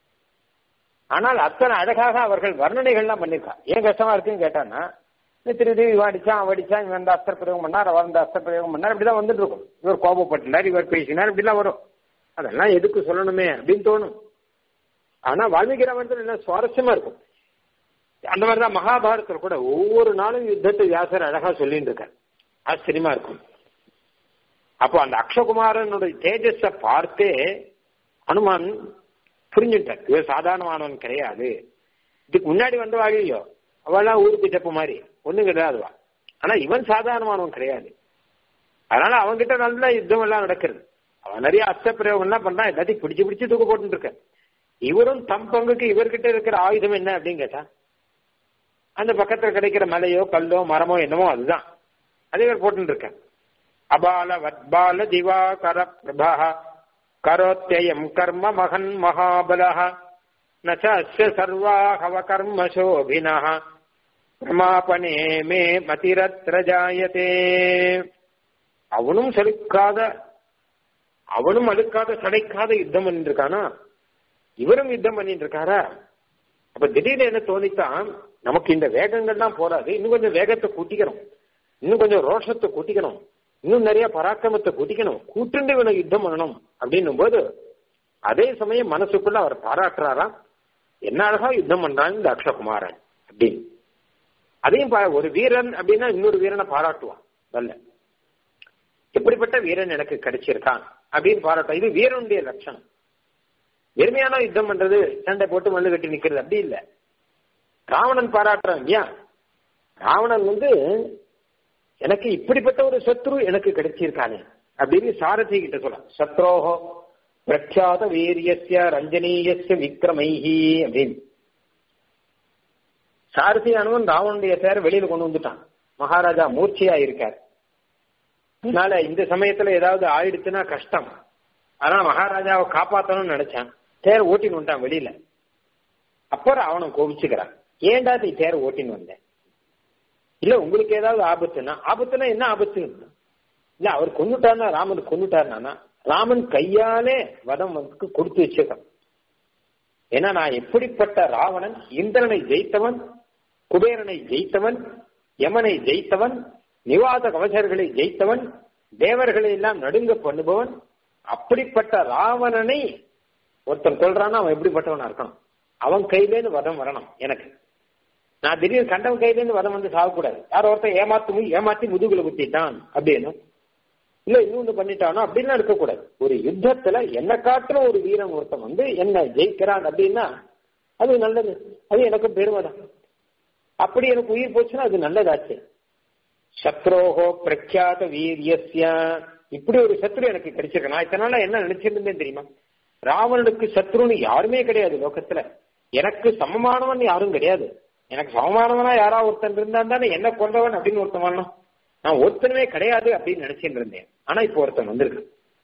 ஆனால் அத்தனை அழகாக அவர்கள் வர்ணனைகள்லாம் பண்ணிருக்கா ஏன் கஷ்டமா இருக்குன்னு கேட்டான்னா திரு திரு இவன் அடிச்சான் அவன் அடிச்சான் இவன் இந்த அஸ்திர பிரயோகம் பண்ணார் அவர் இந்த அஸ்திர பிரயோகம் பண்ணார் இப்படிதான் வந்துட்டு இருக்கும் இவர் கோபப்பட்டார் இவர் பேசினார் இப்படிலாம் வரும் அதெல்லாம் எதுக்கு சொல்லணுமே அப்படின்னு தோணும் ஆனா வால்மீகி ராமாயணத்துல என்ன சுவாரஸ்யமா இருக்கும் அந்த மாதிரிதான் மகாபாரதத்தில் கூட ஒவ்வொரு நாளும் யுத்தத்தை வியாசர் அழகா சொல்லிட்டு இருக்கார் ஆச்சரியமா இருக்கும் அப்போ அந்த அக்ஷகுமாரனுடைய தேஜஸ பார்த்தே அனுமான் புரிஞ்சுட்டார் இவர் சாதாரணமானவன் கிடையாது இதுக்கு முன்னாடி வந்த வாழியோ அவெல்லாம் ஊருக்கு செப்பு மாதிரி ஒண்ணும் கிடையாதுவா ஆனா இவன் சாதாரணமானவன் கிடையாது அதனால அவன்கிட்ட நல்ல யுத்தம் எல்லாம் நடக்கிறது அவன் நிறைய அஸ்த பிரயோகம் எல்லாம் பண்றான் எல்லாத்தையும் பிடிச்சு பிடிச்சு தூக்க போட்டு இருக்க இவரும் தம் பங்குக்கு இவர்கிட்ட இருக்கிற ஆயுதம் என்ன அப்படின்னு கேட்டா அந்த பக்கத்துல கிடைக்கிற மலையோ கல்லோ மரமோ என்னமோ அதுதான் அதே இவர் போட்டு இருக்க அபால வத்பால திவாகர பிரபா கரோத்தியம் கர்ம மகன் மகாபலः न च अस्य सर्वाहव कर्मशोभिनः பிரமாபனே மே மதிரத்ர ஜாயதே அவனும் சலிக்காத அவனும் அழுக்காத சடைக்காத யுத்தம் பண்ணிட்டு இருக்கானா இவரும் யுத்தம் பண்ணிட்டு இருக்காரா அப்ப திடீர்னு என்ன தோணித்தான் நமக்கு இந்த வேகங்கள்லாம் போராது இன்னும் கொஞ்சம் வேகத்தை கூட்டிக்கணும் இன்னும் கொஞ்சம் ரோஷத்தை கூட்டிக்கணும் இன்னும் நிறைய பராக்கிரமத்தை கூட்டிக்கணும் கூட்டுண்டு இவனை யுத்தம் பண்ணணும் அப்படின்னும் போது அதே சமயம் மனசுக்குள்ள அவர் பாராட்டுறாராம் என்ன அழகா யுத்தம் பண்றாங்க இந்த அக்ஷகுமாரன் அப்படின்னு அதையும் ஒரு வீரன் அப்படின்னா இன்னொரு வீரனை பாராட்டுவான் நல்ல எப்படிப்பட்ட வீரன் எனக்கு கிடைச்சிருக்கான் அப்படின்னு பாராட்டும் இது வீரனுடைய லட்சணம் வெறுமையான யுத்தம் பண்றது சண்டை போட்டு மல்லு கட்டி நிக்கிறது அப்படி இல்ல ராவணன் பாராட்டுறான் இல்லையா ராவணன் வந்து எனக்கு இப்படிப்பட்ட ஒரு சத்ரு எனக்கு கிடைச்சிருக்கானே அப்படின்னு சாரதி கிட்ட சொல்ல சத்ரோஹோ பிரக்யாத வீரியஸ்ய ரஞ்சனீயஸ்ய விக்ரமைஹி அப்படின்னு சாரதி அனுவன் ராவனுடைய பேர் வெளியில கொண்டு வந்துட்டான் மகாராஜா மூர்ச்சியா இருக்கார் அதனால இந்த சமயத்துல ஏதாவது ஆயிடுச்சுன்னா கஷ்டம் ஆனா மகாராஜாவை காப்பாத்தணும்னு நினைச்சான் தேர் ஓட்டின்னு வந்துட்டான் வெளியில அப்புறம் அவனை கோபிச்சுக்கிறான் ஏன்டா நீ தேர் ஓட்டின்னு வந்தேன் இல்ல உங்களுக்கு ஏதாவது ஆபத்துனா ஆபத்துனா என்ன ஆபத்து இல்ல அவர் கொண்டுட்டார்னா ராமன் கொண்டுட்டார்னா ராமன் கையாலே வதம் வந்து கொடுத்து வச்சிருக்கான் ஏன்னா நான் எப்படிப்பட்ட ராவணன் இந்திரனை ஜெயித்தவன் குபேரனை ஜெயித்தவன் யமனை ஜெயித்தவன் நிவாத கவசர்களை ஜெயித்தவன் தேவர்களை எல்லாம் நடுங்க பண்ணுபவன் அப்படிப்பட்ட ராவணனை ஒருத்தன் சொல்றான்னா அவன் எப்படிப்பட்டவனா இருக்கணும் அவன் கையிலேருந்து வதம் வரணும் எனக்கு நான் திடீர்னு கண்டவன் கையிலேருந்து வதம் வந்து சாகக்கூடாது யாரோ ஒருத்தன் ஏமாத்து ஏமாத்தி முதுகுல குத்திட்டான் அப்படின்னு இல்ல இன்னொன்னு பண்ணிட்டானோ அப்படின்லாம் இருக்கக்கூடாது ஒரு யுத்தத்துல என்ன காட்டுற ஒரு வீரன் ஒருத்தன் வந்து என்ன ஜெயிக்கிறான் அப்படின்னா அது நல்லது அது எனக்கு பெருமை தான் அப்படி எனக்கு உயிர் போச்சுன்னா அது நல்லதாச்சு சத்ரோஹோ பிரக்யாத வீரியஸ்ய இப்படி ஒரு சத்ரு எனக்கு கிடைச்சிருக்கு நான் இத்தனை நாளா என்ன நினைச்சிருந்தேன் தெரியுமா ராவணனுக்கு சத்ருன்னு யாருமே கிடையாது லோகத்துல எனக்கு சமமானவன் யாரும் கிடையாது எனக்கு சமமானவனா யாரா ஒருத்தன் இருந்தா தானே என்ன கொண்டவன் அப்படின்னு ஒருத்தன் வரணும் நான் ஒருத்தனுமே கிடையாது அப்படின்னு நினைச்சிட்டு இருந்தேன் ஆனா இப்போ ஒருத்தன் வந்திருக்கு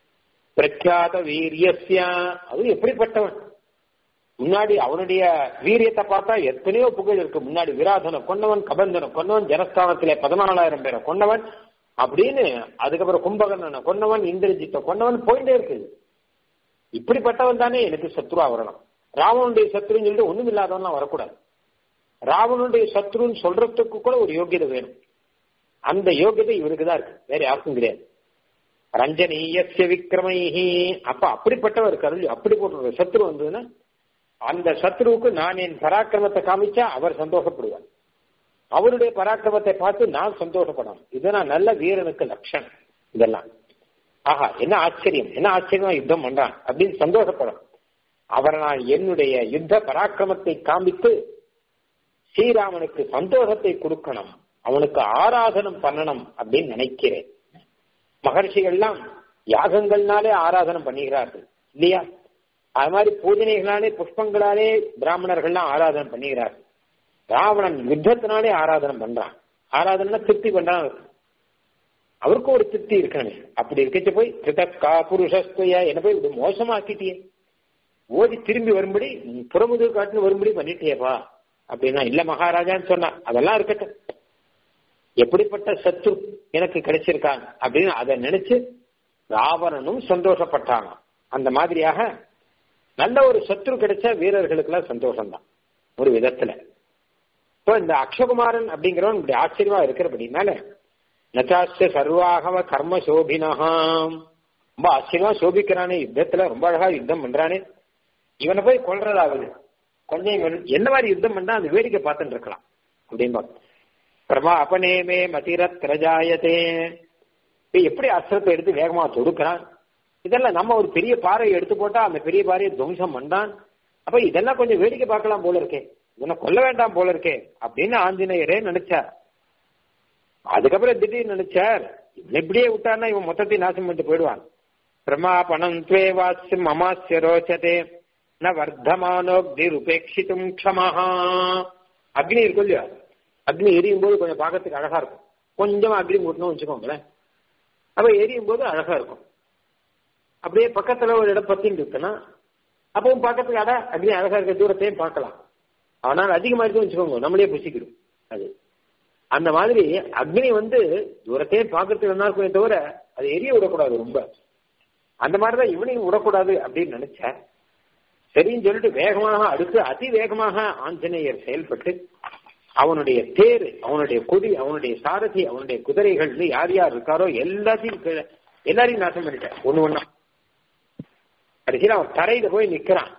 பிரக்யாத வீரியஸ்யா அது எப்படிப்பட்டவன் முன்னாடி அவனுடைய வீரியத்தை பார்த்தா எத்தனையோ புகழ் இருக்கு முன்னாடி விராதனை கொன்னவன் கபந்தனை கொன்னவன் ஜனஸ்தானத்திலே பதினாலாயிரம் பேரை கொன்னவன் அப்படின்னு அதுக்கப்புறம் கும்பகர்ணனை கொன்னவன் இந்திரஜித்தை கொன்னவன் போயிட்டே இருக்குது இப்படிப்பட்டவன் தானே எனக்கு சத்ருவா வரணும் ராவனுடைய சத்ருன்னு சொல்லிட்டு ஒண்ணும் இல்லாதவன்லாம் வரக்கூடாது ராவனுடைய சத்ருன்னு சொல்றதுக்கு கூட ஒரு யோகியதை வேணும் அந்த யோகியதை இவனுக்கு தான் இருக்கு வேற யாருக்கும் கிடையாது ரஞ்சனீயசிய விக்ரமைஹி அப்ப அப்படிப்பட்டவர் கருள் அப்படி போட்ட சத்ரு வந்ததுன்னா அந்த சத்ருவுக்கு நான் என் பராக்கிரமத்தை காமிச்சா அவர் சந்தோஷப்படுவார் அவருடைய பராக்கிரமத்தை பார்த்து நான் சந்தோஷப்படணும் இதுதான் நல்ல வீரனுக்கு லட்சணம் இதெல்லாம் ஆஹா என்ன ஆச்சரியம் என்ன ஆச்சரியமா யுத்தம் பண்றான் அப்படின்னு சந்தோஷப்படணும் அவர் நான் என்னுடைய யுத்த பராக்கிரமத்தை காமித்து ஸ்ரீராமனுக்கு சந்தோஷத்தை கொடுக்கணும் அவனுக்கு ஆராதனம் பண்ணணும் அப்படின்னு நினைக்கிறேன் மகர்ஷிகள்லாம் யாகங்கள்னாலே ஆராதனம் பண்ணுகிறார்கள் இல்லையா அது மாதிரி பூஜனைகளாலே புஷ்பங்களாலே பிராமணர்கள்லாம் ஆராதனை பண்ணுகிறார்கள் ராவணன் யுத்தத்தினாலே ஆராதனை பண்றான் ஆராதனை திருப்தி பண்றான் அவருக்கும் ஒரு திருப்தி இருக்கானே அப்படி இருக்கச்ச போய் கிருதக்கா புருஷஸ்துய என்ன போய் இப்படி மோசமாக்கிட்டியே ஓடி திரும்பி வரும்படி புறமுது காட்டுன்னு வரும்படி பண்ணிட்டியேப்பா அப்படின்னா இல்ல மகாராஜான்னு சொன்னா அதெல்லாம் இருக்கட்டும் எப்படிப்பட்ட சத்து எனக்கு கிடைச்சிருக்காங்க அப்படின்னு அதை நினைச்சு ராவணனும் சந்தோஷப்பட்டாங்க அந்த மாதிரியாக நல்ல ஒரு சத்ரு கிடைச்சா வீரர்களுக்கு எல்லாம் சந்தோஷம்தான் ஒரு விதத்துல இப்போ இந்த அக்ஷகுமாரன் அப்படிங்கிறவன் இப்படி ஆச்சரியமா இருக்கிறபடினால நச்சாச்ச சர்வாகவ கர்ம சோபினகாம் ரொம்ப ஆச்சரியமா சோபிக்கிறானே யுத்தத்துல ரொம்ப அழகா யுத்தம் பண்றானே இவனை போய் கொல்றதாவது கொஞ்சம் இவன் என்ன மாதிரி யுத்தம் பண்ணா அது வேடிக்கை பார்த்துட்டு இருக்கலாம் அப்படின்னு பிரமா அபநேமே மதிரத்ரஜாயத்தே எப்படி அஸ்திரத்தை எடுத்து வேகமா தொடுக்கிறான் இதெல்லாம் நம்ம ஒரு பெரிய பாறையை எடுத்து போட்டா அந்த பெரிய பாறையை துவம்சம் பண்ணான் அப்ப இதெல்லாம் கொஞ்சம் வேடிக்கை பார்க்கலாம் போல இருக்கே இவனை கொல்ல வேண்டாம் போல இருக்கே அப்படின்னு ஆஞ்சநேயரே நினைச்சார் அதுக்கப்புறம் திடீர்னு நினைச்சார் இவன் இப்படியே விட்டான்னா இவன் மொத்தத்தையும் நாசம் பண்ணிட்டு போயிடுவான் பிரமாபணம் துவே வாசியம் அமாசிய ரோச்சதே ந வர்த்தமானோக்தி உபேட்சித்தும் க்ஷமஹா அக்னி இருக்கும் இல்லையா அக்னி எரியும் போது கொஞ்சம் பார்க்கறதுக்கு அழகா இருக்கும் கொஞ்சமா அக்னி மூட்டணும் வச்சுக்கோங்களேன் அப்ப எரியும் போது அழகா இருக்கும் அப்படியே பக்கத்துல ஒரு இடம் பத்தின்னு இருக்குன்னா அப்பவும் பக்கத்துக்கு அட அக்னி அழகா இருக்க தூரத்தையும் பார்க்கலாம் ஆனால் அதிகமா இருக்குன்னு வச்சுக்கோங்க நம்மளே புசிக்கிடும் அது அந்த மாதிரி அக்னி வந்து தூரத்தையே பார்க்கறதுக்கு நல்லா இருக்குமே தவிர அது எரிய விடக்கூடாது ரொம்ப அந்த மாதிரிதான் இவனையும் விடக்கூடாது அப்படின்னு நினைச்சேன் சரின்னு சொல்லிட்டு வேகமாக அடுத்து அதி வேகமாக ஆஞ்சநேயர் செயல்பட்டு அவனுடைய தேர் அவனுடைய கொடி அவனுடைய சாரதி அவனுடைய குதிரைகள் யார் யார் இருக்காரோ எல்லாத்தையும் கீழே- எல்லாரையும் நாசம் பண்ணிட்டான் ஒண்ணு ஒண்ணா கடைசியில் அவன் தரையில போய் நிக்கிறான்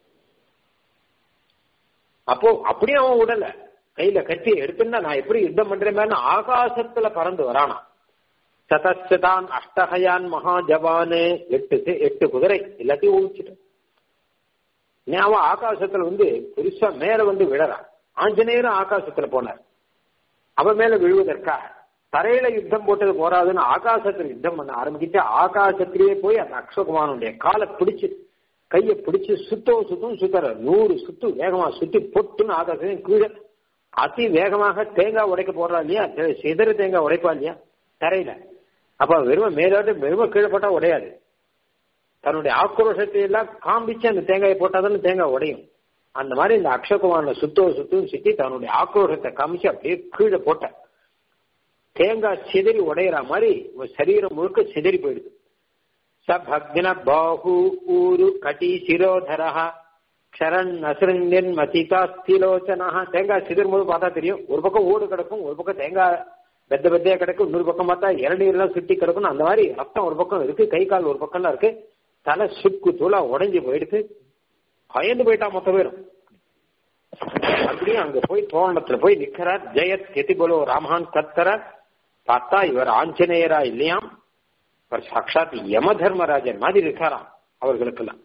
அப்போ அப்படியே அவன் விடல கையில கத்தி எடுத்துன்னா நான் எப்படி யுத்தம் பண்றேன் ஆகாசத்துல பறந்து வரானா சதஸ்தான் அஷ்டகயான் மகா ஜவானு எட்டு தி- எட்டு குதிரை எல்லாத்தையும் ஊழிச்சிட்டான் நீ அவன் ஆகாசத்துல வந்து பெருசா மேல வந்து விழறான் ஆஞ்சநேயரும் ஆகாசத்துல போனார் அவன் மேல விழுவதற்காக தரையில யுத்தம் போட்டது போறாதுன்னு ஆகாசத்துல யுத்தம் பண்ண ஆரம்பிச்சு ஆகாசத்திலேயே போய் அந்த அக்ஷகுமாரனுடைய காலை பிடிச்சு கையை பிடிச்சு சுத்தம் சுத்தம் சுத்தற நூறு சுத்து வேகமா சுத்தி பொட்டுன்னு ஆகாசம் கீழே அதி வேகமாக தேங்காய் உடைக்க போடுறா இல்லையா தே- சிதறு தேங்காய் உடைப்பா இல்லையா தரையில அப்ப வெறும் மேலோட்டு வெறும் கீழே போட்டா உடையாது தன்னுடைய ஆக்ரோஷத்தை எல்லாம் காமிச்சு அந்த தேங்காயை போட்டாதானே தேங்காய் உடையும் அந்த மாதிரி இந்த அக்ஷகுமாரனை சுத்தோ சுத்தும் சுத்தி தன்னுடைய ஆக்ரோஷத்தை காமிச்சு அப்படியே கீழே போட்ட தேங்காய் சிதறி உடையிற மாதிரி ஒரு சரீரம் முழுக்க சிதறி போயிடுது சபக்ன பாஹு ஊரு கட்டி சிரோதரஹ க்ஷரன் நசுரங்கன் மதிகா ஸ்திலோச்சனா தேங்காய் சிதறும் போது பார்த்தா தெரியும் ஒரு பக்கம் ஓடு கிடக்கும் ஒரு பக்கம் தேங்காய் பெத்த பெத்தையா கிடக்கும் இன்னொரு பக்கம் பார்த்தா இளநீர்லாம் சுட்டி கிடக்கும் அந்த மாதிரி ரத்தம் ஒரு பக்கம் இருக்கு கை கால் ஒரு பக்கம்லாம் இருக்கு தலை சுக்கு தூளா உடைஞ்சு போயிடுது பயந்து போயிட்டா மொத்த பேரும் அப்படியே அங்க போய் தோரணத்துல போய் நிக்கிறார் ஜெயத் கெதிபலோ ராமஹான் கத்தர பார்த்தா இவர் ஆஞ்சநேயரா இல்லையாம் இவர் சாட்சாத் யம தர்மராஜன் மாதிரி இருக்காராம் அவர்களுக்கெல்லாம்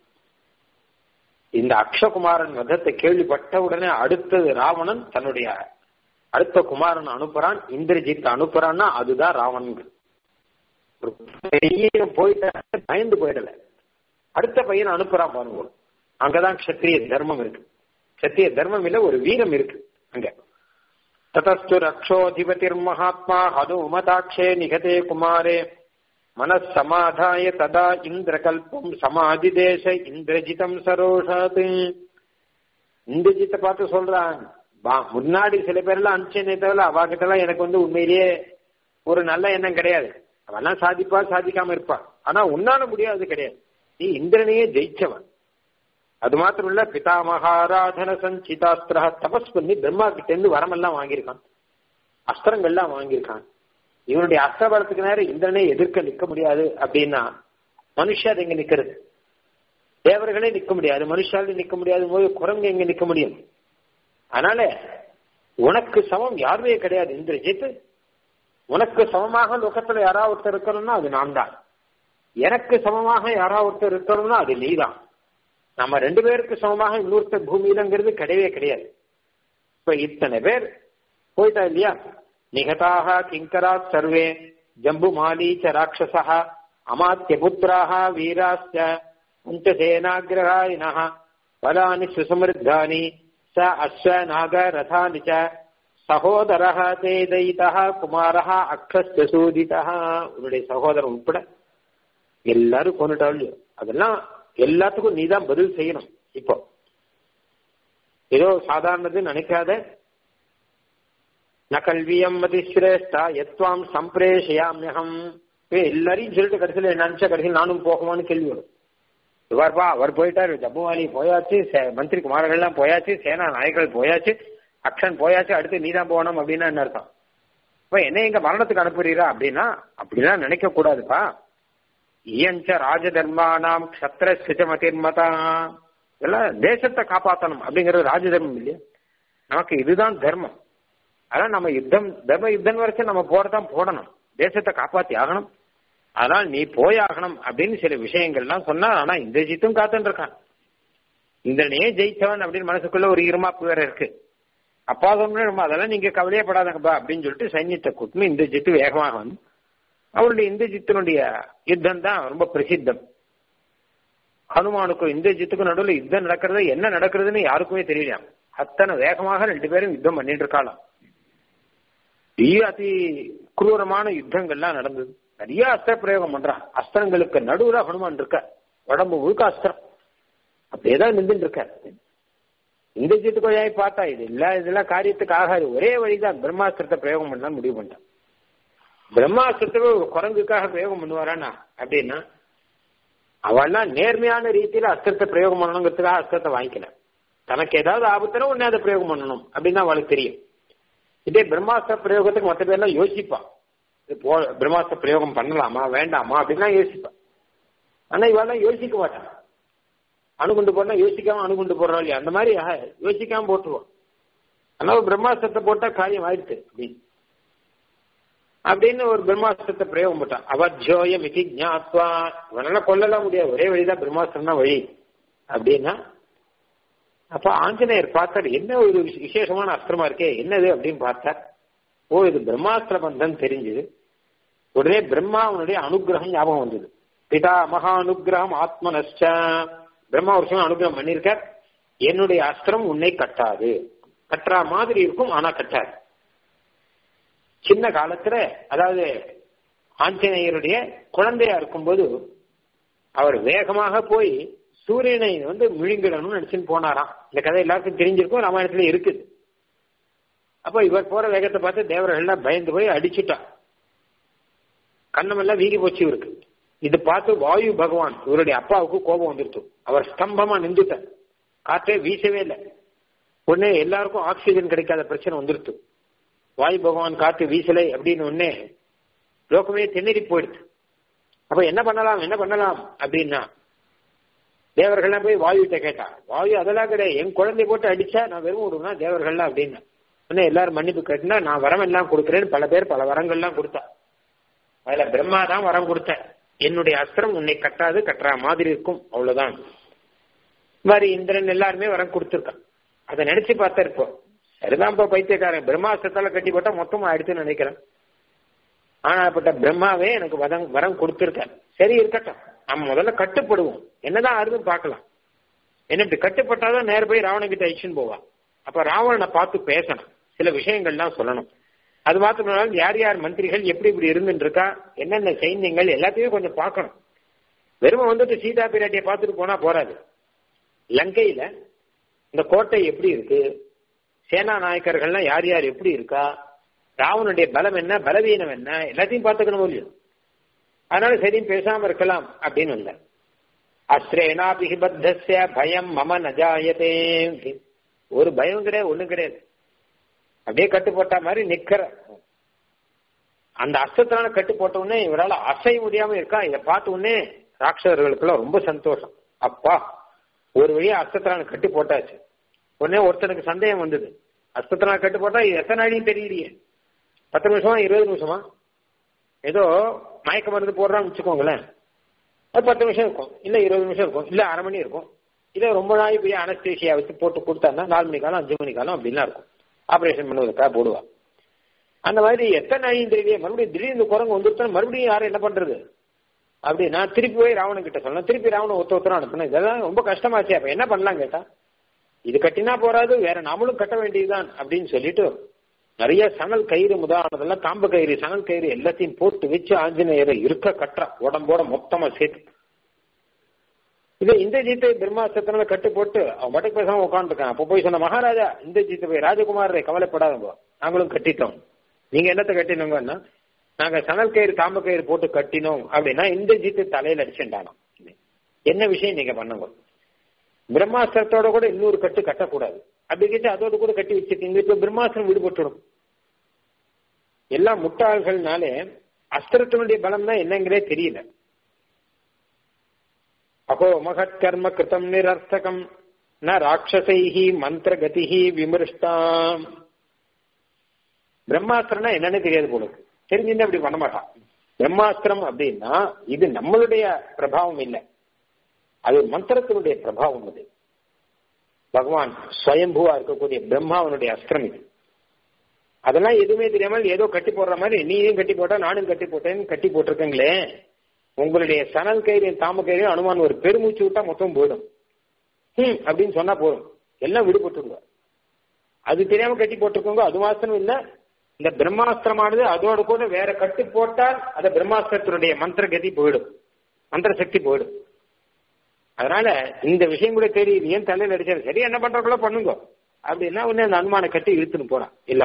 இந்த அக்ஷகுமாரன் வதத்தை கேள்விப்பட்ட உடனே அடுத்தது ராவணன் தன்னுடைய அடுத்த குமாரன் அனுப்புறான் இந்திரஜித் அனுப்புறான்னா அதுதான் ராவணன் ஒரு பையன் போயிட்ட பயந்து போயிடல அடுத்த பையனை அனுப்புறான் பாருங்க அங்கதான் கஷத்திரிய தர்மம் இருக்கு கஷத்திரிய தர்மம் இல்ல ஒரு வீரம் இருக்கு அங்க ததஸ்து ரக்ஷோதிபதிர் மகாத்மா ஹனுமதாட்சே நிகதே குமாரே மனசமாதாய ததா இந்திரகல்பம் சமாதிதேச இந்திரஜிதம் சரோஷாத் இந்திரஜித்தை பார்த்து சொல்றான் முன்னாடி சில பேர்லாம் அனுப்பிச்சேனே தவிர அவாகிட்ட எல்லாம் எனக்கு வந்து உண்மையிலேயே ஒரு நல்ல எண்ணம் கிடையாது அவெல்லாம் சாதிப்பா சாதிக்காம இருப்பா ஆனா உன்னால முடியாது கிடையாது நீ இந்திரனையே ஜெயிச்சவன் அது மாத்திரம் இல்ல பிதா மகாராதன சஞ்சிதாஸ்திர தபஸ் பண்ணி பிரம்மா கிட்ட இருந்து வரமெல்லாம் வாங்கியிருக்கான் அஸ்திரங்கள்லாம் வாங்கியிருக்கான் இவனுடைய அஸ்திரபலத்துக்கு நேரம் இந்திரனை எதிர்க்க நிக்க முடியாது அப்படின்னா மனுஷர் எங்க நிக்கிறது தேவர்களே நிக்க முடியாது மனுஷால நிக்க முடியாது போது குரங்கு எங்க நிக்க முடியும் அதனால உனக்கு சமம் யாருமே கிடையாது இந்திரஜித் உனக்கு சமமாக லோகத்துல யாராவது ஒருத்தர் இருக்கணும்னா அது நான் தான் எனக்கு சமமாக யாராவது ஒருத்தர் இருக்கணும்னா அது நீ தான் நம்ம ரெண்டு பேருக்கு சமமாக இன்னொருத்தர் பூமியிலங்கிறது கிடையவே கிடையாது இப்ப இத்தனை பேர் போயிட்டா இல்லையா நிகதாக கிங்கரா சர்வே ஜம்பு மாலி ச ராட்சசா அமாத்திய புத்திராக வீராஸ்ச பஞ்சசேனாகிரகாயின பலானி சுசமிருத்தானி ச அஸ்வ நாக ரதானி ச சகோதர தே தைதா குமாரா அக்ஷஸ்ய சூதிதா உன்னுடைய சகோதரன் உட்பட எல்லாரும் கொண்டுட்டாலும் அதெல்லாம் எல்லாத்துக்கும் நீ தான் பதில் செய்யணும் இப்போ ஏதோ சாதாரணது நினைக்காத ந கல்வியம் மதிஸ்ரேஷ்டா எத்வாம் சம்பிரேஷயாமியகம் எல்லாரையும் சொல்லிட்டு கடைசியில் நினைச்ச கடைசியில் நானும் போகுமான்னு கேள்வி வரும் இவார்ப்பா அவர் போயிட்டாரு ஜம்முவாலி போயாச்சு மந்திரி குமாரர்கள்லாம் போயாச்சு சேனா நாயகர்கள் போயாச்சு அக்ஷன் போயாச்சு அடுத்து நீ தான் போகணும் அப்படின்னா என்ன அர்த்தம் இப்ப என்ன எங்க மரணத்துக்கு அனுப்புறீரா அப்படின்னா அப்படிலாம் நினைக்க கூடாதுப்பா இயஞ்ச ராஜதர்மானாம் கஷத்திர சிஜமதிர்மதா இதெல்லாம் தேசத்தை காப்பாற்றணும் அப்படிங்கிறது ராஜதர்மம் இல்லையா நமக்கு இதுதான் தர்மம் அதான் நம்ம யுத்தம் தர்ம யுத்தம் வரைக்கும் நம்ம போறதான் போடணும் தேசத்தை காப்பாத்தி ஆகணும் அதனால் நீ போயாகணும் அப்படின்னு சில விஷயங்கள்லாம் சொன்னா ஆனா இந்திரஜித்தும் காத்துட்டு இருக்கான் இந்திரனையே ஜெயிச்சவன் அப்படின்னு மனசுக்குள்ள ஒரு இருமாப்பு வேற இருக்கு அப்பா சொன்ன அதெல்லாம் நீங்க கவலையப்படாதங்கப்பா அப்படின்னு சொல்லிட்டு சைன்யத்தை கூட்டணும் இந்திரஜித்து வேகமாக வந்து அவருடைய இந்திரஜித்தினுடைய யுத்தம் தான் ரொம்ப பிரசித்தம் ஹனுமானுக்கும் இந்திரஜித்துக்கும் நடுவில் யுத்தம் நடக்கிறது என்ன நடக்கிறதுன்னு யாருக்குமே தெரியலையாம் அத்தனை வேகமாக ரெண்டு பேரும் யுத்தம் பண்ணிட்டு இருக்காளாம் அதி குரூரமான யுத்தங்கள்லாம் நடந்தது நிறைய அஸ்திர பிரயோகம் பண்றான் அஸ்திரங்களுக்கு நடுவுல ஹனுமான் இருக்க உடம்பு முழுக்க அஸ்திரம் அப்படியேதான் நின்றுட்டு இருக்க இந்த ஜித்து கொஞ்சம் பார்த்தா இது இல்ல இதெல்லாம் காரியத்துக்கு ஆகாது ஒரே வழிதான் பிரம்மாஸ்திரத்தை பிரயோகம் பண்ணா முடிவு பண்ணிட்டான் பிரம்மாஸ்திரத்தை ஒரு குரங்குக்காக பிரயோகம் பண்ணுவாரானா அப்படின்னா அவெல்லாம் நேர்மையான ரீதியில அஸ்திரத்தை பிரயோகம் பண்ணணுங்கிறதுக்காக அஸ்திரத்தை வாங்கிக்கல தனக்கு ஏதாவது ஆபத்துனா உடனே அதை பிரயோகம் பண்ணணும் அப்படின்னு அவளுக்கு தெரியும் இதே பிரம்மாஸ்திர பிரயோகத்துக்கு மற்ற பேர்லாம் யோசிப்பான் போ பிரம்மாஸ்திர பிரயோகம் பண்ணலாமா வேண்டாமா அப்படின்னா யோசிப்பான் ஆனா இவெல்லாம் யோசிக்க மாட்டான் அணுகுண்டு போனா யோசிக்காம அணுகுண்டு போடுறோம் இல்லையா அந்த மாதிரி யோசிக்காம போட்டுருவோம் அதனால பிரம்மாஸ்திரத்தை போட்டா காரியம் ஆயிடுச்சு அப்படின்னு அப்படின்னு ஒரு பிரம்மாஸ்திரத்தை பிரயோகம் போட்டான் அவத்தியோய மிதி ஜாத்வா இவனால கொல்லலாம் முடியாது ஒரே வழிதான் பிரம்மாஸ்திரம் தான் வழி அப்படின்னா அப்ப ஆஞ்சநேயர் பார்த்தார் என்ன ஒரு விசேஷமான அஸ்திரமா இருக்கே என்னது அப்படின்னு பார்த்தார் ஓ இது பிரம்மாஸ்திர பந்தம் தெரிஞ்சது உடனே பிரம்மாவனுடைய அனுகிரகம் ஞாபகம் வந்தது பிதா மகா அனுகிரகம் ஆத்மனஷ்ட பிரம்மா ஒரு சமயம் அனுகிரகம் பண்ணியிருக்கார் என்னுடைய அஸ்திரம் உன்னை கட்டாது கட்டுறா மாதிரி இருக்கும் ஆனா கட்டாது சின்ன காலத்துல அதாவது ஆஞ்சநேயருடைய குழந்தையா இருக்கும்போது அவர் வேகமாக போய் சூரியனை வந்து முழுங்கிடணும்னு நினைச்சுன்னு போனாராம் இந்த கதை எல்லாருக்கும் தெரிஞ்சிருக்கும் ராமாயணத்துல இருக்குது அப்ப இவர் போற வேகத்தை பார்த்து தேவர்கள்லாம் பயந்து போய் அடிச்சுட்டா கண்ணமெல்லாம் வீங்கி போச்சு இவருக்கு இது பார்த்து வாயு பகவான் இவருடைய அப்பாவுக்கு கோபம் வந்துருச்சு அவர் ஸ்தம்பமா நின்றுட்டார் காற்றே வீசவே இல்லை உடனே எல்லாருக்கும் ஆக்சிஜன் கிடைக்காத பிரச்சனை வந்துருச்சு வாயு பகவான் காற்று வீசலை அப்படின்னு உடனே லோகமே திணறி போயிடுது அப்ப என்ன பண்ணலாம் என்ன பண்ணலாம் அப்படின்னா தேவர்கள்லாம் போய் வாயுகிட்ட கேட்டா வாயு அதெல்லாம் கிடையாது என் குழந்தை போட்டு அடிச்சா நான் வெறும் விடுவேன் தேவர்கள்லாம் அப்படின்னு உடனே எல்லாரும் மன்னிப்பு கேட்டுனா நான் வரம் எல்லாம் கொடுக்குறேன்னு பல பேர் பல வரங்கள்லாம் கொடுத்தா அதுல பிரம்மா தான் வரம் கொடுத்தேன் என்னுடைய அஸ்திரம் உன்னை கட்டாது கட்டுற மாதிரி இருக்கும் அவ்வளவுதான் மாதிரி இந்திரன் எல்லாருமே வரம் கொடுத்துருக்கான் அதை நினைச்சு பார்த்தா இப்போ சரிதான் இப்ப பைத்தியக்காரன் பிரம்மாஸ்திரத்தால கட்டி போட்டா மொத்தமா ஆயிடுச்சுன்னு நினைக்கிறேன் ஆனாப்பட்ட பிரம்மாவே எனக்கு வரம் வரம் கொடுத்திருக்கார் சரி இருக்கட்டும் நம்ம முதல்ல கட்டுப்படுவோம் என்னதான் ஆறுதுன்னு பார்க்கலாம் என்ன இப்படி கட்டுப்பட்டாதான் நேர போய் ராவணன் கிட்ட அழிச்சுன்னு போவான் அப்ப ராவணனை பார்த்து பேசணும் சில விஷயங்கள்லாம் சொல்லணும் அது மாத்திரம் யார் யார் மந்திரிகள் எப்படி இப்படி இருந்துட்டு இருக்கா என்னென்ன சைன்யங்கள் எல்லாத்தையும் கொஞ்சம் பார்க்கணும் வெறும வந்துட்டு சீதா பிராட்டியை பார்த்துட்டு போனா போறாது லங்கையில இந்த கோட்டை எப்படி இருக்கு சேனா நாயக்கர்கள்லாம் யார் யார் எப்படி இருக்கா ராவனுடைய பலம் என்ன பலவீனம் என்ன எல்லாத்தையும் பார்த்துக்கணும் இல்லையோ அதனால சரி பேசாம இருக்கலாம் அப்படின்னு வந்த அஸ்ரேனாபி பத்தஸ்ய பயம் மம நஜாயதே ஒரு பயம் கிடையாது ஒண்ணும் கிடையாது அப்படியே கட்டு போட்ட மாதிரி நிக்கிற அந்த அஸ்தத்தினால கட்டு போட்ட உடனே இவரால் அசைய முடியாம இருக்கா இதை பார்த்த உடனே ராட்சசர்களுக்கெல்லாம் ரொம்ப சந்தோஷம் அப்பா ஒரு வழியா அஸ்தத்தினால கட்டு போட்டாச்சு உடனே ஒருத்தனுக்கு சந்தேகம் வந்தது அஸ்தத்தினால கட்டு போட்டா இது எத்தனை அடியும் தெரியலையே பத்து நிமிஷமா இருபது நிமிஷமா ஏதோ மயக்க மருந்து போடுறான்னு வச்சுக்கோங்களேன் அது பத்து நிமிஷம் இருக்கும் இல்ல இருபது நிமிஷம் இருக்கும் இல்ல அரை மணி இருக்கும் இல்ல ரொம்ப நாள் போய் அனஸ்தேசியா வச்சு போட்டு கொடுத்தாருன்னா நாலு மணி காலம் அஞ்சு மணி காலம் அப்படிலாம் இருக்கும் ஆபரேஷன் பண்ணுவதற்காக போடுவா அந்த மாதிரி எத்தனை நாளையும் தெரியலையே மறுபடியும் திடீர்னு குரங்கு வந்துருத்தா மறுபடியும் யாரும் என்ன பண்றது அப்படின்னா திருப்பி போய் ராவணன் கிட்ட சொல்லணும் திருப்பி ராவணன் ஒத்த ஒத்தரம் அனுப்பணும் இதெல்லாம் ரொம்ப கஷ்டமாச்சு அப்ப என்ன பண்ணலாம் கேட்டா இது கட்டினா போறாது வேற நாமளும் கட்ட வேண்டியதுதான் அப்படின்னு சொல்லிட்டு நிறைய சணல் கயிறு முதலானதெல்லாம் காம்பு கயிறு சணல் கயிறு எல்லாத்தையும் போட்டு வச்சு ஆஞ்சநேயரை இருக்க கட்டுறா உடம்போட மொத்தமா சேர்த்து இது இந்த ஜீத்தை பிரம்மாஸ்திரத்தினால கட்டு போட்டு அவன் மட்டும் பேசாம உட்காந்துருக்கான் அப்ப போய் சொன்ன மகாராஜா இந்த ஜீத்தை போய் ராஜகுமாரரை கவலைப்படாதவங்க நாங்களும் கட்டிட்டோம் நீங்க என்னத்தை கட்டினோங்கன்னா நாங்க சணல் கயிறு காம்பு கயிறு போட்டு கட்டினோம் அப்படின்னா இந்த ஜீத்து தலையில அடிச்சுட்டானோம் என்ன விஷயம் நீங்க பண்ணுங்க பிரம்மாஸ்திரத்தோட கூட இன்னொரு கட்டு கட்டக்கூடாது அப்படி கேட்டு அதோட கூட கட்டி வச்சிருக்கீங்க இப்ப பிரம்மாஸ்திரம் விடுபட்டுடும் எல்லா முட்டாள்கள்னாலே அஸ்திரத்தினுடைய பலம் தான் என்னங்கிறே தெரியல அகோ மகத் கர்ம கிருத்தம் நிரர்த்தகம் ந ராட்சசைஹி மந்திர கதிஹி விமிருஷ்டாம் பிரம்மாஸ்திரம்னா என்னன்னு தெரியாது போல தெரிஞ்சிருந்தா அப்படி பண்ண மாட்டான் பிரம்மாஸ்திரம் அப்படின்னா இது நம்மளுடைய பிரபாவம் இல்லை அது மந்திரத்தினுடைய பிரபாவம் அது பகவான் ஸ்வயம்புவா இருக்கக்கூடிய பிரம்மாவனுடைய அஸ்திரம் இது அதெல்லாம் எதுவுமே தெரியாமல் ஏதோ கட்டி போடுற மாதிரி நீயும் கட்டி போட்டா நானும் கட்டி போட்டேன்னு கட்டி போட்டிருக்கீங்களே உங்களுடைய சணல் கயிறு தாம கயிறு அனுமான் ஒரு பெருமூச்சு விட்டா மொத்தம் போயிடும் ஹம் அப்படின்னு சொன்னா போதும் எல்லாம் விடுபட்டுருங்க அது தெரியாம கட்டி போட்டிருக்கோங்க அது மாத்திரம் இல்ல இந்த பிரம்மாஸ்திரமானது அதோட கூட வேற கட்டு போட்டால் அந்த பிரம்மாஸ்திரத்தினுடைய மந்திர கதி போயிடும் மந்திர சக்தி போயிடும் அதனால இந்த விஷயம் கூட தெரியுது ஏன் தலையில அடிச்சாரு சரி என்ன பண்றவங்களோ பண்ணுங்க அப்படின்னா உடனே அந்த அனுமான கட்டி இழுத்துன்னு போறான் இல்ல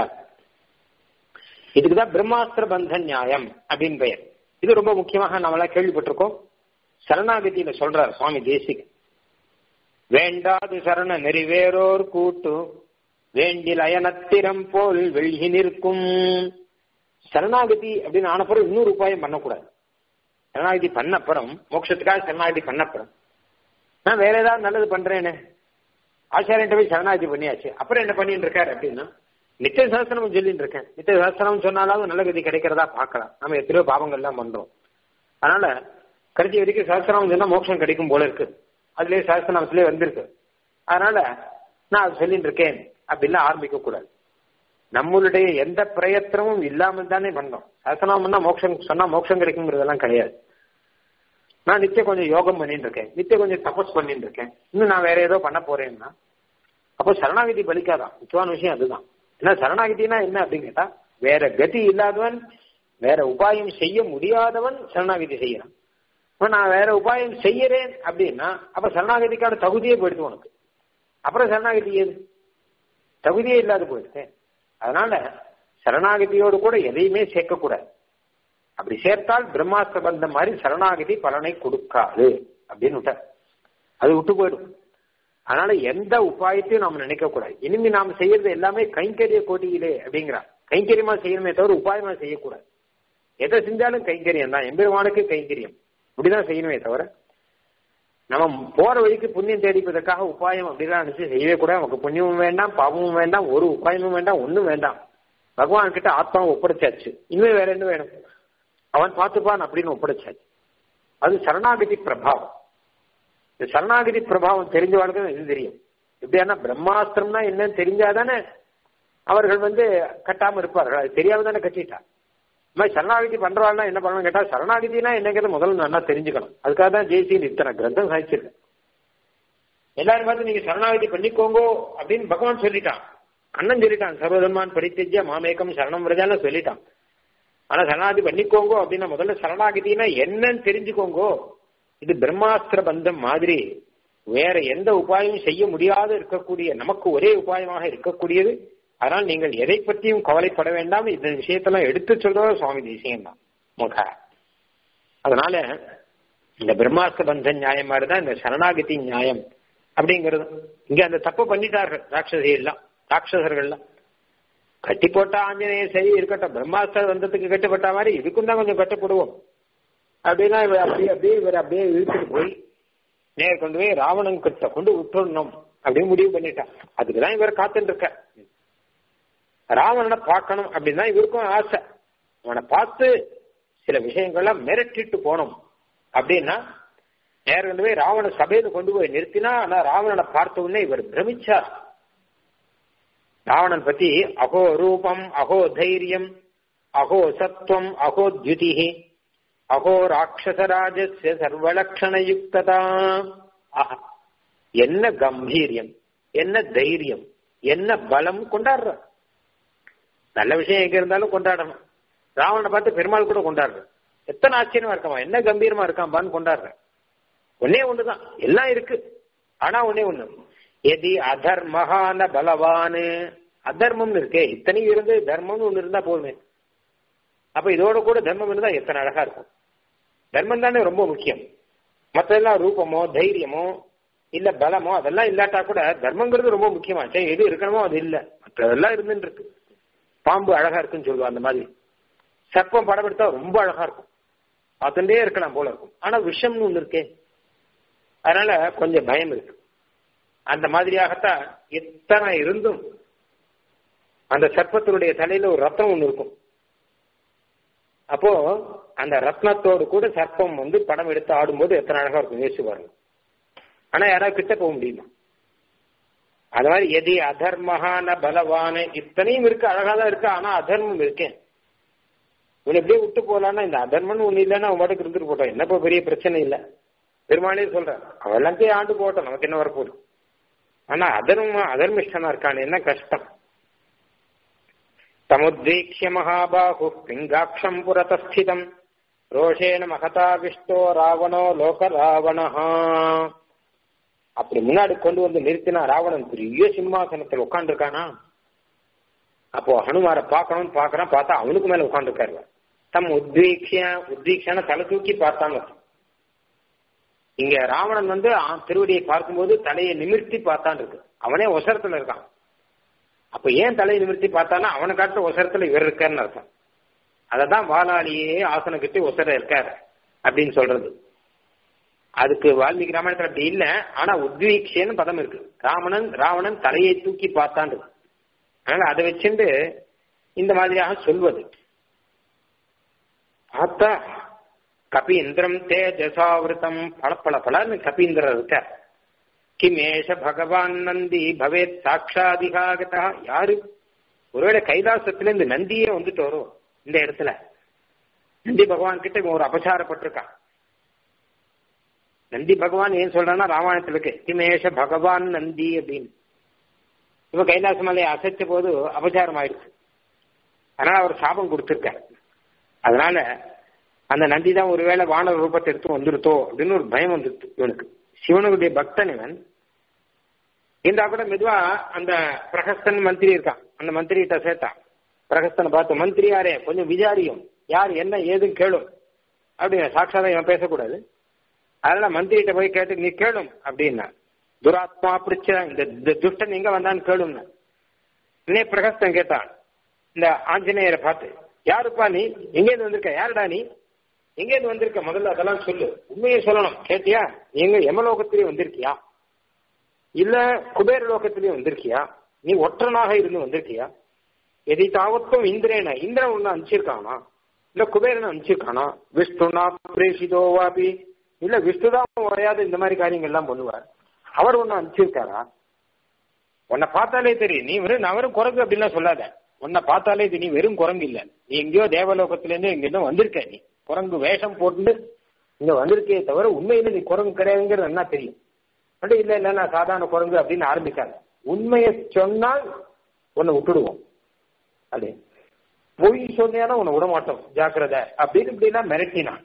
இதுக்குதான் பிரம்மாஸ்திர பந்த நியாயம் அப்படின்னு பெயர் இது ரொம்ப முக்கியமாக நம்மளாம் கேள்விப்பட்டிருக்கோம் சரணாகதியில சொல்றார் சுவாமி தேசிக வேண்டாது சரண நெறிவேறோர் கூட்டு வேண்டில் அயனத்திரம் போல் வெள்ளி நிற்கும் சரணாகதி அப்படின்னு ஆனப்புறம் இன்னொரு உபாயம் பண்ணக்கூடாது சரணாகதி பண்ணப்புறம் மோட்சத்துக்காக சரணாகதி பண்ணப்புறம் நான் வேற ஏதாவது நல்லது பண்றேனே ஆச்சாரியன்ட்ட போய் சரணாகதி பண்ணியாச்சு அப்புறம் என்ன பண்ணிட்டு இருக்காரு அப்படின்னா நித்திய சாஸ்திரம் சொல்லிட்டு இருக்கேன் நித்திய சாஸ்திரம் சொன்னாலும் நல்ல கதி கிடைக்கிறதா பார்க்கலாம் நம்ம எத்தனையோ பாவங்கள்லாம் பண்றோம் அதனால கடைசி வரைக்கும் சாஸ்திரம் சொன்னா மோட்சம் கிடைக்கும் போல இருக்கு அதுலயே சாஸ்திரநாமத்திலே வந்திருக்கு அதனால நான் அது சொல்லிட்டு இருக்கேன் அப்படின்லாம் ஆரம்பிக்க கூடாது நம்மளுடைய எந்த பிரயத்தனமும் இல்லாமல் தானே பண்ணோம் சாஸ்திரநாமம்னா மோட்சம் சொன்னா மோட்சம் கிடைக்குங்கிறதெல்லாம் கிடையாது நான் நித்தியம் கொஞ்சம் யோகம் பண்ணிட்டு இருக்கேன் நித்தியம் கொஞ்சம் தபஸ் பண்ணிட்டு இருக்கேன் இன்னும் நான் வேற ஏதோ பண்ண போறேன்னா அப்போ சரணாகதி பலிக்காதான் முக்கியமான விஷயம் அதுதான் ஏன்னா சரணாகதினா என்ன அப்படின்னு கேட்டா வேற கதி இல்லாதவன் வேற உபாயம் செய்ய முடியாதவன் சரணாகதி செய்யறான் இப்ப நான் வேற உபாயம் செய்யறேன் அப்படின்னா அப்ப சரணாகதிக்கான தகுதியே போயிடுது உனக்கு அப்புறம் சரணாகதி ஏது தகுதியே இல்லாத போயிடுது அதனால சரணாகதியோடு கூட எதையுமே சேர்க்கக்கூடாது அப்படி சேர்த்தால் பிரம்மாஸ்திர பந்தம் மாதிரி சரணாகதி பலனை கொடுக்காது அப்படின்னு விட்டார் அது விட்டு போயிடும் அதனால எந்த உபாயத்தையும் நாம நினைக்க கூடாது இனிமே நாம செய்யறது எல்லாமே கைங்கரிய கோட்டியிலே அப்படிங்கிறார் கைங்கரியமா செய்யணுமே தவிர உபாயமா செய்யக்கூடாது எதை செஞ்சாலும் கைங்கரியம் தான் எம்பெருமானுக்கு கைங்கரியம் இப்படிதான் செய்யணுமே தவிர நம்ம போற வழிக்கு புண்ணியம் தேடிப்பதற்காக உபாயம் அப்படிலாம் நினைச்சு செய்யவே கூட நமக்கு புண்ணியமும் வேண்டாம் பாவமும் வேண்டாம் ஒரு உபாயமும் வேண்டாம் ஒன்றும் வேண்டாம் பகவான் கிட்ட ஆத்மாவை ஒப்படைச்சாச்சு இனிமே வேற என்ன வேணும் அவன் பார்த்துப்பான் அப்படின்னு ஒப்படைச்சாச்சு அது சரணாகதி பிரபாவம் இந்த சரணாகதி பிரபாவம் தெரிஞ்சவாளுக்கு இது தெரியும் எப்படியானா பிரம்மாஸ்திரம்னா என்னன்னு தெரிஞ்சாதானே அவர்கள் வந்து கட்டாம இருப்பார்கள் அது தெரியாம தானே கட்டிட்டா இந்த மாதிரி சரணாகதி பண்றாள்னா என்ன பண்ணணும் கேட்டா சரணாகதினா என்னங்கிறத முதல்ல நல்லா தெரிஞ்சுக்கணும் அதுக்காக தான் ஜெய்சியில் இத்தனை கிரந்தம் சாதிச்சிருக்கேன் எல்லாரும் பார்த்து நீங்க சரணாகதி பண்ணிக்கோங்கோ அப்படின்னு பகவான் சொல்லிட்டான் கண்ணன் சொல்லிட்டான் சர்வதர்மான் பரித்தஜ்ய மாமேக்கம் சரணம் விரஜான்னு சொல்லிட்டான் ஆனா சரணாகதி பண்ணிக்கோங்கோ அப்படின்னா முதல்ல சரணாகதினா என்னன்னு தெரிஞ்சுக்கோங்கோ இது பிரம்மாஸ்திர பந்தம் மாதிரி வேற எந்த உபாயமும் செய்ய முடியாது இருக்கக்கூடிய நமக்கு ஒரே உபாயமாக இருக்கக்கூடியது அதனால் நீங்கள் எதை பற்றியும் கவலைப்பட வேண்டாம் இந்த விஷயத்தெல்லாம் எடுத்து சொல்றது சுவாமி தேசியம் தான் முக அதனால இந்த பிரம்மாஸ்திர பந்த நியாயம் மாதிரி தான் இந்த சரணாகதி நியாயம் அப்படிங்கிறது இங்க அந்த தப்பு பண்ணிட்டார்கள் ராட்சசி எல்லாம் ராட்சசர்கள்லாம் கட்டி போட்டா ஆஞ்சநேயர் சரி இருக்கட்டும் பிரம்மாஸ்திர பந்தத்துக்கு கட்டுப்பட்ட மாதிரி இதுக்கும் தான் கொஞ்சம் கட்டுப்படுவோம் அப்படின்னா இவர் அப்படியே அப்படியே இவர் அப்படியே இழுத்துட்டு போய் நேர் கொண்டு போய் ராவணன் கிட்ட கொண்டு விட்டுடணும் அப்படின்னு முடிவு பண்ணிட்டான் அதுக்கு தான் இவர் காத்துட்டு இருக்க ராவணனை பார்க்கணும் அப்படின்னு தான் இவருக்கும் ஆசை அவனை பார்த்து சில விஷயங்கள்லாம் மிரட்டிட்டு போனோம் அப்படின்னா நேர கொண்டு போய் ராவண சபையில கொண்டு போய் நிறுத்தினா ஆனா ராவணனை பார்த்த உடனே இவர் பிரமிச்சார் ராவணன் பத்தி அகோ ரூபம் அகோ தைரியம் அகோ சத்வம் அகோ தியுதிஹி அகோ ராட்சசராஜஸ்ய சர்வலக்ஷணயுக்ததா ஆஹா என்ன கம்பீரியம் என்ன தைரியம் என்ன பலம் கொண்டாடுற நல்ல விஷயம் எங்க இருந்தாலும் கொண்டாடணும் ராவணனை பார்த்து பெருமாள் கூட கொண்டாடுற எத்தனை ஆச்சரியமா இருக்காமா என்ன கம்பீரமா இருக்கான்பான்னு கொண்டாடுற ஒன்னே ஒண்ணுதான் எல்லாம் இருக்கு ஆனா ஒன்னே ஒண்ணு எதி அதர்மகான பலவானு அதர்மம்னு இருக்கே இத்தனையும் இருந்து தர்மம்னு ஒண்ணு இருந்தா போதுமே அப்ப இதோட கூட தர்மம் இருந்தா எத்தனை அழகா இருக்கும் தர்மம் தானே ரொம்ப முக்கியம் மற்றெல்லாம் ரூபமோ தைரியமோ இல்ல பலமோ அதெல்லாம் இல்லாட்டா கூட தர்மங்கிறது ரொம்ப முக்கியமா சரி எது இருக்கணுமோ அது இல்ல மற்றதெல்லாம் இருந்துட்டு இருக்கு பாம்பு அழகா இருக்குன்னு சொல்லுவா அந்த மாதிரி சர்ப்பம் படம் எடுத்தா ரொம்ப அழகா இருக்கும் பார்த்துட்டே இருக்கலாம் போல இருக்கும் ஆனா விஷம்னு ஒண்ணு இருக்கே அதனால கொஞ்சம் பயம் இருக்கு அந்த மாதிரியாகத்தான் எத்தனை இருந்தும் அந்த சர்ப்பத்தினுடைய தலையில ஒரு ரத்தம் ஒண்ணு இருக்கும் அப்போ அந்த ரத்னத்தோடு கூட சர்ப்பம் வந்து படம் எடுத்து ஆடும்போது எத்தனை அழகா இருக்கும் யோசிச்சு பாருங்க ஆனா யாராவது கிட்ட போக முடியுமா அது மாதிரி எதி அதர்மகான பலவான இத்தனையும் இருக்கு அழகா தான் இருக்கு ஆனா அதர்மம் இருக்கேன் இவன் எப்படியே விட்டு போலான்னா இந்த அதர்மம்னு ஒண்ணு இல்லைன்னா அவன் பாட்டுக்கு இருந்துட்டு போட்டோம் என்னப்போ பெரிய பிரச்சனை இல்லை பெருமாளே சொல்றான் அவெல்லாம் போய் ஆண்டு போட்டோம் நமக்கு என்ன வரப்போகுது ஆனா அதர்ம அதர்மிஷ்டனா இருக்கான் என்ன கஷ்டம் தமுத்வீக்ஷிய மகாபாகு பிங்காட்சம் புரதஸ்திதம் ரோஷேன மகதாவிஷ்டோ ராவணோ லோக ராவணஹா அப்படி முன்னாடி கொண்டு வந்து நிறுத்தினா ராவணன் பெரிய சிம்மாசனத்தில் உட்காந்துருக்கானா அப்போ ஹனுமாரை பார்க்கணும்னு பார்க்கறான் பார்த்தா அவனுக்கு மேல உட்காந்துருக்காரு தம் உத்வீக்ஷிய உத்வீக்ஷன தலை தூக்கி பார்த்தாங்க இங்க ராவணன் வந்து திருவடியை பார்க்கும்போது தலையை நிமிர்த்தி பார்த்தான் இருக்கு அவனே ஒசரத்துல இருக்கான் அப்ப ஏன் தலையை நிமிர்த்தி பார்த்தானா அவனை காட்டுற ஒசரத்துல இவர் இருக்காருன்னு அர்த்தம் அததான் வாலாளியே ஆசனம் கட்டி ஒசர இருக்காரு அப்படின்னு சொல்றது அதுக்கு வால்மீகி ராமாயணத்துல அப்படி இல்ல ஆனா உத்வீக்ஷேன்னு பதம் இருக்கு ராவணன் ராவணன் தலையை தூக்கி பார்த்தான் இருக்கு அதனால அதை வச்சுட்டு இந்த மாதிரியாக சொல்வது பார்த்தா கபீந்திரம் தேஜசாவிருத்தம் பளப்பள பலன்னு கபீந்திரர் இருக்க கிமேஷ பகவான் நந்தி பவேத் சாட்சாதிகாகதா யாரு ஒருவேளை கைலாசத்துல இந்த நந்தியே வந்துட்டு வரும் இந்த இடத்துல நந்தி பகவான் கிட்ட இவன் ஒரு அபசாரப்பட்டிருக்கான் நந்தி பகவான் ஏன் சொல்றான்னா ராமாயணத்துல இருக்கு கிமேஷ பகவான் நந்தி அப்படின்னு இவன் கைலாச மலையை அசைச்ச போது அபசாரம் ஆயிடுச்சு அதனால அவர் சாபம் கொடுத்திருக்காரு அதனால அந்த நந்தி தான் ஒருவேளை வானர ரூபத்தை எடுத்து வந்துருத்தோ அப்படின்னு ஒரு பயம் வந்துருச்சு இவனுக்கு சிவனுடைய பக்தன் இவன் இருந்தா கூட மெதுவா அந்த பிரகஸ்தன் மந்திரி இருக்கான் அந்த மந்திரி கிட்ட சேர்த்தான் பிரகஸ்தனை பார்த்து மந்திரி யாரே கொஞ்சம் விசாரியும் யார் என்ன ஏதுன்னு கேளும் அப்படின்னு சாட்சாதான் இவன் பேசக்கூடாது அதனால மந்திரிகிட்ட போய் கேட்டு நீ கேளும் அப்படின்னா துராத்மா பிடிச்ச இந்த துஷ்டன் எங்க வந்தான்னு கேளும்னா இன்னே பிரகஸ்தன் கேட்டான் இந்த ஆஞ்சநேயரை பார்த்து யாருப்பா நீ எங்கேருந்து வந்திருக்க யாருடா நீ எங்கேருந்து வந்திருக்க முதல்ல அதெல்லாம் சொல்லு உண்மையை சொல்லணும் கேட்டியா எங்க யமலோகத்திலேயே வந்திருக்கியா இல்ல குபேர லோகத்திலேயே வந்திருக்கியா நீ ஒற்றனாக இருந்து வந்திருக்கியா எதை தாவத்தும் இந்திரேன இந்திரன் ஒண்ணு அனுப்பிச்சிருக்கானா இல்ல குபேரன் அனுப்பிச்சிருக்கானா விஷ்ணுனா பிரேஷிதோவாபி இல்ல விஷ்ணுதான் உரையாத இந்த மாதிரி காரியங்கள் எல்லாம் பண்ணுவார் அவர் ஒண்ணு அனுப்பிச்சிருக்காரா உன்னை பார்த்தாலே தெரியும் நீ வெறும் நான் வெறும் குரங்கு அப்படின்லாம் சொல்லாத உன்னை பார்த்தாலே தெரியும் நீ வெறும் குரங்கு இல்ல நீ எங்கேயோ தேவலோகத்துல இருந்து எங்கேயும் வந்திருக்க நீ குரங்கு வேஷம் போட்டு இங்க வந்திருக்கே தவிர உண்மையில நீ குரங்கு கிடையாதுங்கிறது என்ன தெரியும் அப்படி இல்ல இல்ல நான் சாதாரண குரங்கு அப்படின்னு ஆரம்பிக்காத உண்மையை சொன்னால் உன்னை விட்டுடுவோம் அப்படி பொய் சொன்னியானா உன்னை விட மாட்டோம் ஜாக்கிரதை அப்படின்னு இப்படிலாம் மிரட்டினான்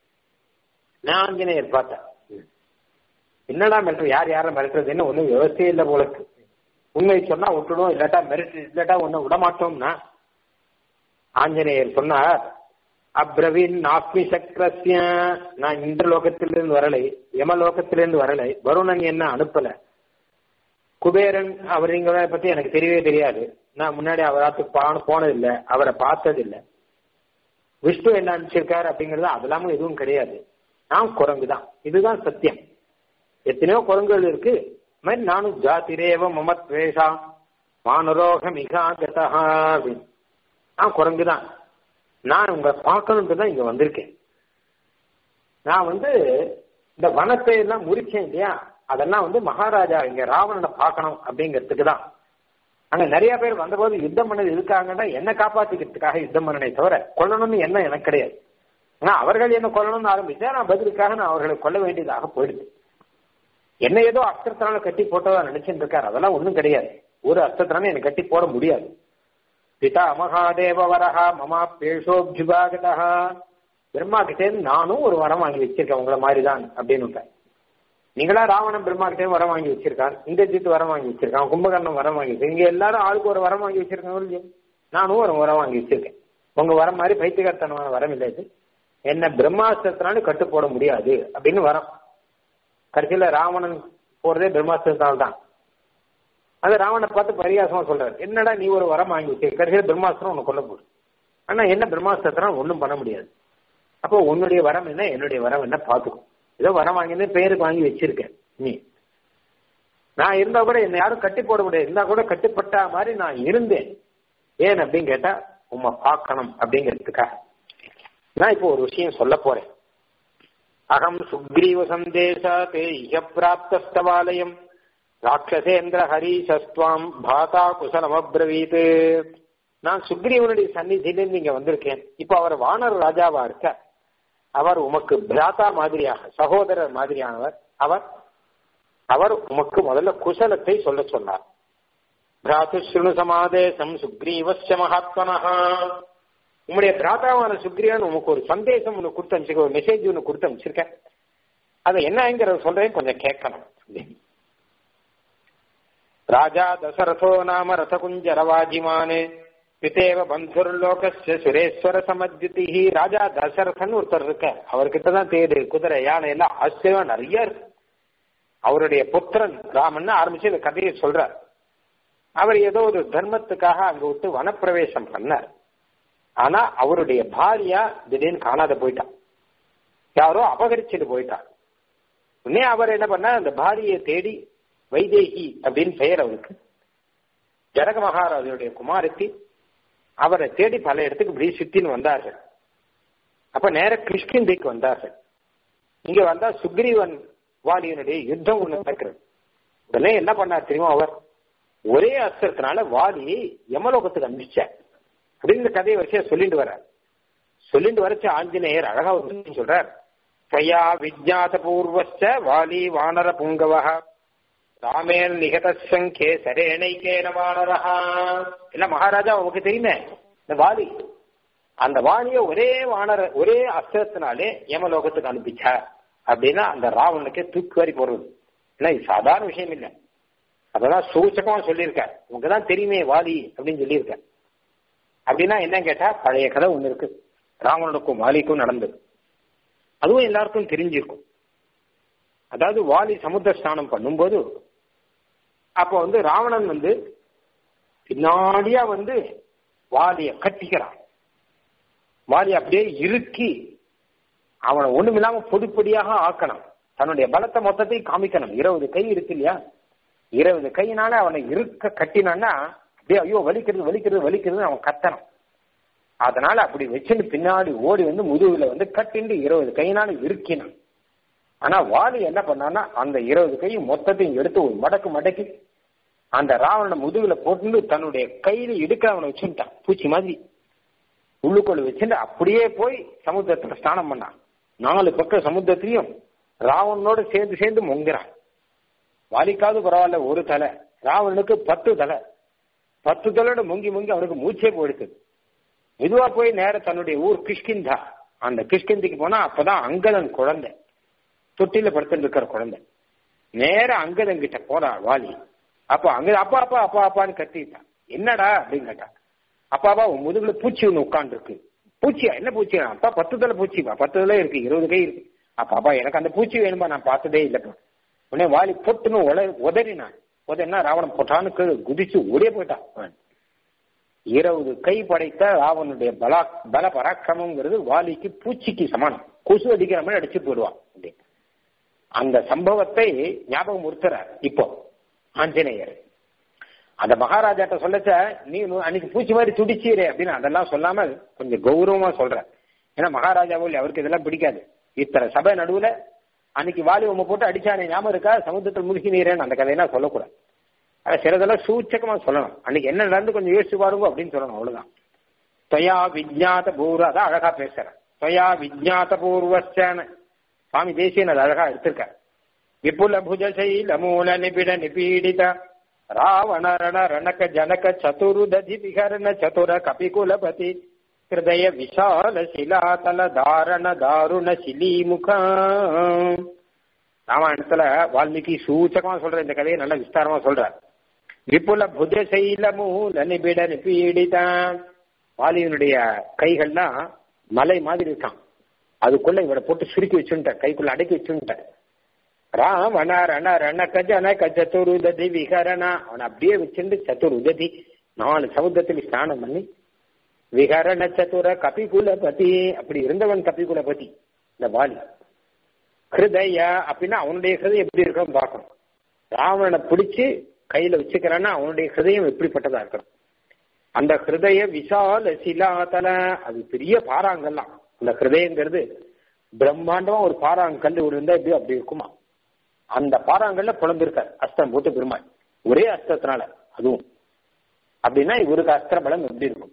நான் ஆஞ்சநேயர் பார்த்தேன் என்னடா மிரட்டு யார் யாரை மிரட்டுறதுன்னு ஒன்றும் விவசாயம் இல்லை போல இருக்கு உண்மை சொன்னா விட்டுடும் இல்லாட்டா மிரட்டு இல்லாட்டா ஒன்னும் விட மாட்டோம்னா ஆஞ்சநேயர் சொன்னார் அப்ரவீன் நாஸ்மி சக்கரஸ்ய நான் இந்த லோகத்திலிருந்து வரலை யமலோகத்திலிருந்து வரலை வருணன் என்ன அனுப்பல குபேரன் அவருங்களை பத்தி எனக்கு தெரியவே தெரியாது நான் முன்னாடி அவராத்துக்கு பான போனதில்லை அவரை பார்த்ததில்லை விஷ்ணு என்ன அனுப்பிச்சிருக்காரு அப்படிங்கிறது அதெல்லாமும் எதுவும் கிடையாது நான் குரங்கு தான் இதுதான் சத்தியம் எத்தனையோ குரங்குகள் இருக்கு மாதிரி நானும் ஜாதிரேவ மமத்வேஷா மானுரோக மிகாகதா அப்படின்னு நான் குரங்கு தான் நான் உங்களை பார்க்கணுன்ட்டு தான் இங்க வந்திருக்கேன் நான் வந்து இந்த வனத்தை எல்லாம் முறிச்சேன் இல்லையா அதெல்லாம் வந்து மகாராஜா இங்க ராவணனை பார்க்கணும் அப்படிங்கிறதுக்கு தான் அங்க நிறைய பேர் வந்தபோது யுத்தம் பண்ணது எதுக்காங்கன்னா என்ன காப்பாத்திக்கிறதுக்காக யுத்தம் பண்ணனே தவிர கொல்லணும்னு என்ன எனக்கு கிடையாது ஆனா அவர்கள் என்ன கொல்லணும்னு ஆரம்பிச்சா நான் பதிலுக்காக நான் அவர்களை கொல்ல வேண்டியதாக போயிடுது என்ன ஏதோ அஸ்திரத்தினால கட்டி போட்டதா நினைச்சுட்டு இருக்காரு அதெல்லாம் ஒண்ணும் கிடையாது ஒரு அஸ்திரத்தினால எனக்கு கட்டி போட முடியாது பிதா மகாதேவ வரஹா மமா பேஷோபியுபாகதா பிரம்மா கிட்டே நானும் ஒரு வரம் வாங்கி வச்சிருக்கேன் உங்களை மாதிரி தான் அப்படின்னு நீங்களா ராவணன் பிரம்மா கிட்டே வரம் வாங்கி வச்சிருக்கான் இந்திரஜித் வரம் வாங்கி வச்சிருக்கான் கும்பகர்ணம் வரம் வாங்கி வச்சிருக்கேன் இங்க எல்லாரும் ஆளுக்கு ஒரு வரம் வாங்கி வச்சிருக்காங்க நானும் ஒரு வரம் வாங்கி வச்சிருக்கேன் உங்க வரம் மாதிரி பைத்தியகர்த்தனமான வரம் இல்லை இது என்ன பிரம்மாஸ்திரத்தினாலும் கட்டு போட முடியாது அப்படின்னு வரம் கடைசியில ராவணன் போறதே பிரம்மாஸ்திரத்தால் தான் அது ராவணனை பார்த்து பரிகாசமா சொல்றாரு என்னடா நீ ஒரு வரம் வாங்கி வச்சிருக்க கடைசியில பிரம்மாஸ்திரம் உன்னை கொல்ல போகுது ஆனா என்ன பிரம்மாஸ்திரத்தினால ஒன்றும் பண்ண முடியாது அப்போ உன்னுடைய வரம் என்ன என்னுடைய வரம் என்ன பார்த்துக்கும் ஏதோ வரம் வாங்கினே பேருக்கு வாங்கி வச்சிருக்கேன் நீ நான் இருந்தா கூட என்ன யாரும் கட்டி போட முடியாது இருந்தா கூட கட்டுப்பட்ட மாதிரி நான் இருந்தேன் ஏன் அப்படின்னு கேட்டா உம்மை பார்க்கணும் அப்படிங்கிறதுக்காக நான் இப்போ ஒரு விஷயம் சொல்ல போறேன் அகம் சுக்ரீவ சந்தேசாத் இஹ பிராப்தஸ்தவாலயம் ராட்சசேந்திர ஹரீசஸ்துவாம் பாதா குசலம் அப்ரவீத் நான் சுக்ரீவனுடைய சந்நிதியிலிருந்து இங்க வந்திருக்கேன் இப்போ அவர் வானர் ராஜாவா இருக்க அவர் உமக்கு பிராதா மாதிரியாக சகோதரர் மாதிரியானவர் அவர் அவர் உமக்கு முதல்ல குசலத்தை சொல்ல சொன்னார் பிராத்து ஸ்ருணு சமாதேசம் சுக்ரீவஸ்ய மகாத்மனஹா உங்களுடைய பிராதாவான சுக்ரீவன் உமக்கு ஒரு சந்தேசம் ஒன்று கொடுத்து அனுப்பிச்சிருக்க ஒரு மெசேஜ் ஒன்று கொடுத்து அனுப்பிச்சிருக்கேன் அதை என்னங்கிறத சொல்றேன் கொஞ்சம் கேட்கணும் ராஜா தசரதோ நாம ரதகுஞ்சரவாஜிமானே பிதேவ பந்துர்லோகஸ்ய சுரேஸ்வர சமத்யுதி ராஜா தசரதன் ஒருத்தர் இருக்க அவர்கிட்ட தான் தேடு குதிரை யானை எல்லாம் ஆச்சரியம் நிறைய இருக்கு அவருடைய புத்திரன் ராமன் ஆரம்பிச்சு இந்த கதையை சொல்றார் அவர் ஏதோ ஒரு தர்மத்துக்காக அங்க விட்டு வனப்பிரவேசம் பண்ணார் ஆனா அவருடைய பாரியா திடீர்னு காணாத போயிட்டான் யாரோ அபகரிச்சுட்டு போயிட்டான் உடனே அவர் என்ன பண்ண அந்த பாரியை தேடி வைதேகி அப்படின்னு பெயர் அவருக்கு ஜனக மகாராஜருடைய குமாரத்தி அவரை தேடி பல இடத்துக்கு இப்படி சுத்தின்னு வந்தார்கள் அப்ப நேர கிருஷ்ணந்திக்கு வந்தார்கள் இங்க வந்தா சுக்ரீவன் வாலியனுடைய யுத்தம் ஒண்ணு நடக்கிறது உடனே என்ன பண்ணார் தெரியுமா அவர் ஒரே அஸ்திரத்தினால வாலியை யமலோகத்துக்கு அனுப்பிச்சார் அப்படின்னு இந்த கதையை வச்சு சொல்லிட்டு வர சொல்லிட்டு வரைச்ச ஆஞ்சநேயர் அழகா ஒரு விஷயம் சொல்றார் தயா விஜாத பூர்வச்ச வாலி வானர புங்கவா ராமேன் நிகத சங்கே சரேணைக்கேன வானரஹா இல்ல மகாராஜா உங்களுக்கு தெரியுமே இந்த வாலி அந்த வாலிய ஒரே வானர ஒரே அஸ்திரத்தினாலே யமலோகத்துக்கு அனுப்பிச்சா அப்படின்னா அந்த ராவனுக்கே தூக்கு வரி போடுறது ஏன்னா இது சாதாரண விஷயம் இல்லை அதெல்லாம் சூச்சகமா சொல்லியிருக்கார் உங்களுக்கு தான் தெரியுமே வாலி அப்படின்னு சொல்லியிருக்கார் அப்படின்னா என்ன கேட்டா பழைய கதை ஒண்ணு இருக்கு ராவனுக்கும் வாலிக்கும் நடந்தது அதுவும் எல்லாருக்கும் தெரிஞ்சிருக்கும் அதாவது வாலி சமுத்திர ஸ்நானம் பண்ணும்போது அப்போ வந்து ராவணன் வந்து பின்னாடியா வந்து வாலிய கட்டிக்கிறான் வாலி அப்படியே இறுக்கி அவனை ஒண்ணுமில்லாம பொதுப்படியாக ஆக்கணும் தன்னுடைய பலத்தை மொத்தத்தையும் காமிக்கணும் இருபது கை இருக்கு இல்லையா இருபது கையினால அவனை இருக்க கட்டினான்னா அப்படியே ஐயோ வலிக்கிறது வலிக்கிறது வலிக்கிறது அவன் கத்தணும் அதனால அப்படி வச்சுட்டு பின்னாடி ஓடி வந்து முதுகுல வந்து கட்டிண்டு இருபது கையினால இருக்கினான் ஆனா வாலி என்ன பண்ணான்னா அந்த இருபது கை மொத்தத்தையும் எடுத்து ஒரு மடக்கு மடக்கி அந்த ராவண முதுகுல போட்டு தன்னுடைய கையில இடுக்க அவனை வச்சுட்டான் பூச்சி மாதிரி உள்ளுக்குள்ள வச்சுட்டு அப்படியே போய் சமுத்திரத்துல ஸ்நானம் பண்ணான் நாலு பக்கம் சமுத்திரத்திலையும் ராவணனோட சேர்ந்து சேர்ந்து முங்குறான் வாலிக்காவது பரவாயில்ல ஒரு தலை ராவணனுக்கு பத்து தலை பத்து தலையோட முங்கி முங்கி அவனுக்கு மூச்சே போயிடுது மெதுவா போய் நேர தன்னுடைய ஊர் கிஷ்கிந்தா அந்த கிஷ்கிந்திக்கு போனா அப்பதான் அங்கதன் குழந்தை தொட்டில படுத்துட்டு இருக்கிற குழந்தை நேர அங்கதன் கிட்ட போறான் வாலி அப்போ அங்க அப்பா அப்பா அப்பா அப்பான்னு கத்திட்டான் என்னடா அப்படின்னு கேட்டான் அப்பா அப்பா உன் முதுகுல பூச்சி ஒண்ணு உட்கார்ந்து இருக்கு பூச்சியா என்ன பூச்சியா அப்பா பத்து தலை பூச்சிப்பா பத்து தலை இருக்கு இருபது கை இருக்கு அப்பா அப்பா எனக்கு அந்த பூச்சி வேணுமா நான் பார்த்ததே இல்லப்பா உடனே வாலி பொட்டுன்னு உல உதறினான் உதறினா ராவணன் பொட்டான்னு கீழே குதிச்சு ஓடியே போயிட்டான் அவன். இருபது கை படைத்த ராவனுடைய பலா பல பராக்கிரமங்கிறது வாலிக்கு பூச்சிக்கு சமானம் கொசு அடிக்கிற மாதிரி அடிச்சு போயிடுவான் அப்படி. அந்த சம்பவத்தை ஞாபகம் உறுத்துறார் இப்போ ஆஞ்சநேயர் அந்த மகாராஜாட்ட சொல்லச்ச நீ நு- அன்னைக்கு பூச்சி மாதிரி துடிச்சீரே அப்படின்னு அதெல்லாம் சொல்லாம கொஞ்சம் கௌரவமா சொல்ற ஏன்னா மகாராஜா போல் அவருக்கு இதெல்லாம் பிடிக்காது இத்தனை சபை நடுவுல அன்னைக்கு வாலி உமை போட்டு அடிச்சானே ஞாபகம் இருக்கா சமுத்திரத்தில் முழுகி நீரேன்னு அந்த கதையெல்லாம் சொல்லக்கூடாது ஆனா சிலதெல்லாம் சூச்சகமா சொல்லணும் அன்னைக்கு என்ன நடந்து கொஞ்சம் யோசிச்சு பாருங்க அப்படின்னு சொல்லணும் அவ்வளவுதான் தொயா விஜாத பூர்வ அதான் அழகா பேசுறேன் தொயா விஜாத பூர்வஸ்டான சுவாமி தேசியன் அது அழகா எடுத்திருக்கார் விபுல புஜ சைல மூல நிபிட நிபீடித ராவண ரண ரணக ஜனக சதுருததி விகரண சதுர கபிகுலபதி ஹிருதய விஷால சிலாதல தாரண தாருண சிலீமுக ராமாயணத்துல வால்மீகி சூச்சகமா சொல்ற இந்த கதையை நல்ல விஸ்தாரமா சொல்றார் விபுல புஜ சைல மூல நிபிட நிபீடித வாலியனுடைய கைகள்லாம் மலை மாதிரி இருக்கான் அதுக்குள்ள இவரை போட்டு சுருக்கி வச்சுட்ட கைக்குள்ள அடக்கி வச்சுட்ட ராவண ரண ரண கஜன சதுருததி விகரணா அவனை அப்படியே வச்சுட்டு சதுருததி நாலு சமுத்திரத்தில் ஸ்நானம் பண்ணி விகரண சதுர கபிகுலபதி அப்படி இருந்தவன் கபிகுலபதி இந்த வாலி ஹிருதய அப்படின்னா அவனுடைய ஹிருதயம் எப்படி இருக்கணும் பார்க்கணும் ராவணனை பிடிச்சு கையில வச்சுக்கிறான்னா அவனுடைய ஹிருதயம் எப்படிப்பட்டதா இருக்கணும் அந்த ஹிருதய விசால சிலாதல அது பெரிய பாறாங்கல்லாம் அந்த ஹிருதயங்கிறது பிரம்மாண்டமா ஒரு பாறாங்கல் ஒரு இருந்தா எப்படி அப்படி இருக்குமா அந்த பாறாங்கல்ல புலம்பிருக்கார் அஸ்திரம் போட்டு பெருமாள் ஒரே அஸ்திரத்தினால அதுவும் அப்படின்னா இவருக்கு அஸ்திர பலம் எப்படி இருக்கும்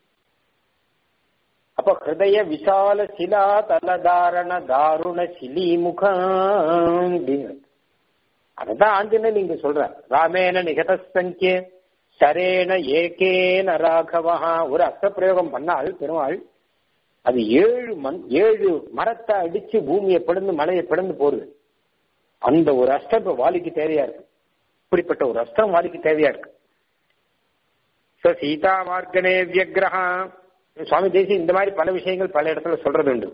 அப்ப ஹிருதய விசால சிலா தலதாரண தாருண சிலிமுகம் அப்படிங்கிறது அதுதான் ஆஞ்சநேயர் நீங்க சொல்ற ராமேன நிகத சங்கே சரேன ஏகேன ராகவா ஒரு அஸ்த பிரயோகம் பண்ணால் பெருமாள் அது ஏழு மண் ஏழு மரத்தை அடிச்சு பூமியை பிளந்து மலையை பிளந்து போறது அந்த ஒரு அஸ்திரம் இப்ப வாலிக்கு தேவையா இருக்கு இப்படிப்பட்ட ஒரு அஸ்திரம் வாலிக்கு தேவையா இருக்கு ச சீதா மார்க்கனே வியக்ரஹா சுவாமி தேசி இந்த மாதிரி பல விஷயங்கள் பல இடத்துல சொல்றது உண்டு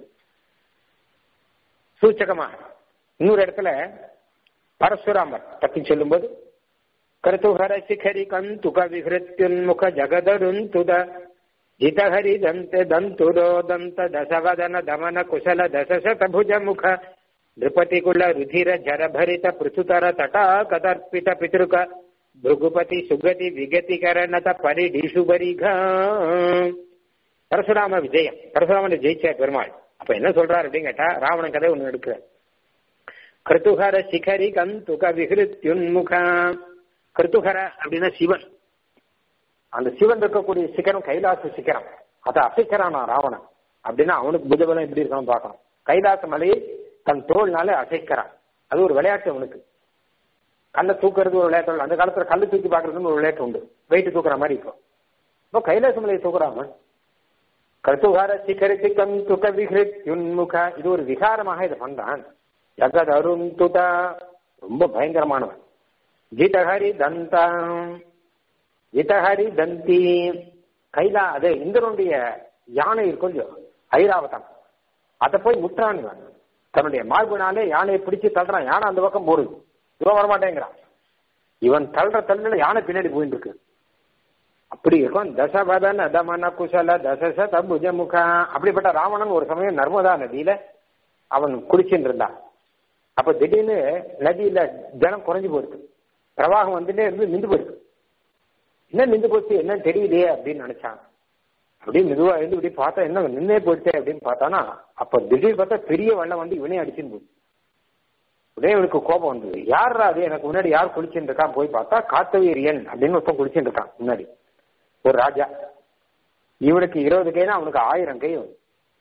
சூச்சகமா இன்னொரு இடத்துல பரசுராமர் பத்தி சொல்லும்போது கருத்துஹர சிகரி கந்துக விஹிருத்யுன்முக ஜகதருந்துத ஜிதஹரி தந்த தந்துரோ தந்த தசவதன தமன குசல தசசதபுஜ முக நிருபதி குல ருಧಿರ ஜரಭರಿತ ಪೃಥುತರ ತಟಾ ಕದರ್ಪಿತ ಪಿತೃಕ ಭೃಗುಪತಿ ಸುಗತಿ ವಿಗತಿ ಕರಣತ ಪರಿಡಿಶು ಬರಿಗ பரசுராம விஜயம் பரசுராமனை ஜெயிச்ச பெருமாள் அப்ப என்ன சொல்றாரு அப்படின்னு கேட்டா ராவணன் கதை ஒண்ணு எடுக்கிற கிருத்துகர சிகரி கந்துக விஹிருத்யுன்முக கிருத்துகர அப்படின்னா சிவன் அந்த சிவன் இருக்கக்கூடிய சிகரம் கைலாச சிகரம் அதை அசைக்கிறானா ராவணன் அப்படின்னா அவனுக்கு புஜபலம் எப்படி இருக்கான்னு பார்க்கணும் கைலாச மலையை தன் தோல்னால அசைக்கிறான் அது ஒரு விளையாட்டு அவனுக்கு கல்லை தூக்குறது ஒரு விளையாட்டு அந்த காலத்துல கல்லு தூக்கி பாக்குறதுன்னு ஒரு விளையாட்டு உண்டு வெயிட் தூக்குற மாதிரி இருக்கும் இப்போ கைலாச மலையை தூக்குறான் அவன் கருத்துகார சிகரித்து கந்துக விஹிருத்யுன்முக இது ஒரு விகாரமாக இதை பண்றான் ஜகத் அருந்துதா ரொம்ப பயங்கரமானவன் ஜிதஹரி தந்தம் ஜிதஹரி தந்தி கைலா அது இந்திரனுடைய யானை இருக்கும் இல்லையோ ஐராவதம் அதை போய் முற்றான் இவன் தன்னுடைய மார்புனாலே யானையை பிடிச்சு தள்ளுறான் யானை அந்த பக்கம் போடுது இவன் வரமாட்டேங்கிறான் இவன் தள்ளுற தள்ளுல யானை பின்னாடி போயிட்டு இருக்கு அப்படி இருக்கும் தசவதன தமன குசல தசச புஜமுக அப்படிப்பட்ட ராவணன் ஒரு சமயம் நர்மதா நதியில அவன் குளிச்சுட்டு இருந்தான் அப்ப திடீர்னு நதியில ஜலம் குறைஞ்சு போயிருக்கு பிரவாகம் வந்துட்டே இருந்து நின்று போயிருக்கு என்ன நின்று போச்சு என்னன்னு தெரியலையே அப்படின்னு நினைச்சான் அப்படியே மெதுவா எழுந்து இப்படி பார்த்தா என்ன நின்னே போயிட்டே அப்படின்னு பார்த்தானா அப்ப திடீர் பார்த்தா பெரிய வெள்ளம் வந்து இவனே அடிச்சுன்னு போகுது உடனே இவனுக்கு கோபம் வந்தது யாரா அது எனக்கு முன்னாடி யார் குளிச்சுட்டு இருக்கான் போய் பார்த்தா காத்தவீரியன் அப்படின்னு ஒருத்தன் குளிச்சுட்டு இருக்கான் முன்னாடி ஒரு ராஜா இவனுக்கு இருபது கைனா அவனுக்கு ஆயிரம் கை வரும்.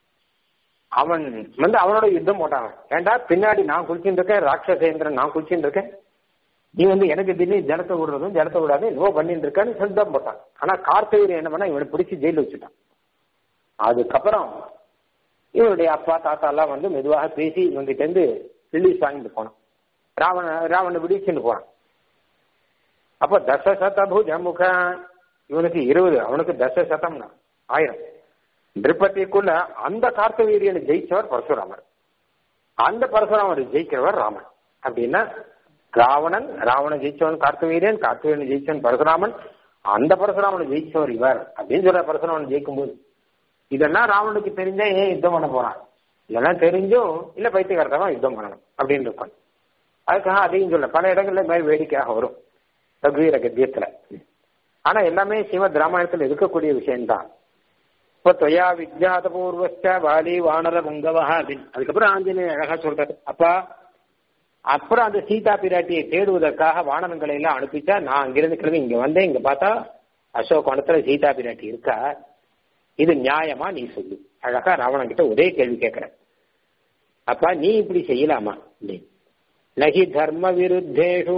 அவன் வந்து அவனோட யுத்தம் போட்டான் ஏண்டா பின்னாடி நான் குளிச்சுட்டு இருக்கேன் ராட்சசேந்திரன் நான் குளிச்சுட்டு இருக்கேன் நீ வந்து எனக்கு திடீர்னு ஜனத்தை விடுறதும் ஜனத்தை விடாது என்னவோ பண்ணிட்டு இருக்கேன்னு சத்தம் போட்டான் ஆனா கார்த்தவீரியன் என்ன பண்ணா இவனை பிடிச்சி ஜெயில வச்சுட்டான் அதுக்கப்புறம் இவனுடைய அப்பா தாத்தா எல்லாம் வந்து மெதுவாக பேசி இவங்கிட்ட இருந்து ரிலீஸ் வாங்கிட்டு போனான் ராவண ராவண விடிச்சுட்டு போனான் அப்போ தச சத புஜமுக இவனுக்கு இருபது அவனுக்கு தச சதம்னா ஆயிரம் திருப்பதிக்குள்ள அந்த கார்த்தவீரியனை ஜெயிச்சவர் பரசுராமர் அந்த பரசுராமர் ஜெயிக்கிறவர் ராமன் அப்படின்னா ராவணன் ராவணன் ஜெயிச்சவன் கார்த்தவீரியன் கார்த்தவீரியன் ஜெயிச்சவன் பரசுராமன் அந்த பரசுராமனை ஜெயிச்சவர் இவர் அப்படின்னு சொல்ற பரசுராமன் ஜெயிக்கும் போது இதெல்லாம் ராவனுக்கு தெரிஞ்சா ஏன் யுத்தம் பண்ண போறான் இதெல்லாம் தெரிஞ்சும் இல்ல பைத்தியகாரத்தவன் யுத்தம் பண்ணணும் அப்படின்னு இருப்பான் அதுக்காக அதையும் சொல்ல பல இடங்கள்ல இந்த மாதிரி வேடிக்கையாக வரும் ரகுவீர கத்தியத்துல ஆனா எல்லாமே ஸ்ரீமத் ராமாயணத்துல இருக்கக்கூடிய விஷயம்தான் இப்போ தொயா வித்யாத பூர்வஸ்ட வாலி வானர புங்கவா அப்படின்னு அதுக்கப்புறம் ஆஞ்சநேயர் அழகா சொல்றாரு அப்பா அப்புறம் அந்த சீதா பிராட்டியை தேடுவதற்காக வானரங்களை எல்லாம் அனுப்பிச்சா நான் அங்கிருந்து கிளம்பி இங்க வந்தேன் இங்க பார்த்தா அசோகவனத்துல சீதா பிராட்டி இருக்கா இது நியாயமா நீ சொல்லு அழகா ராவணன் கிட்ட ஒரே கேள்வி கேட்கிறேன் அப்பா நீ இப்படி செய்யலாமா அப்படின்னு நகி தர்ம விருத்தேஷு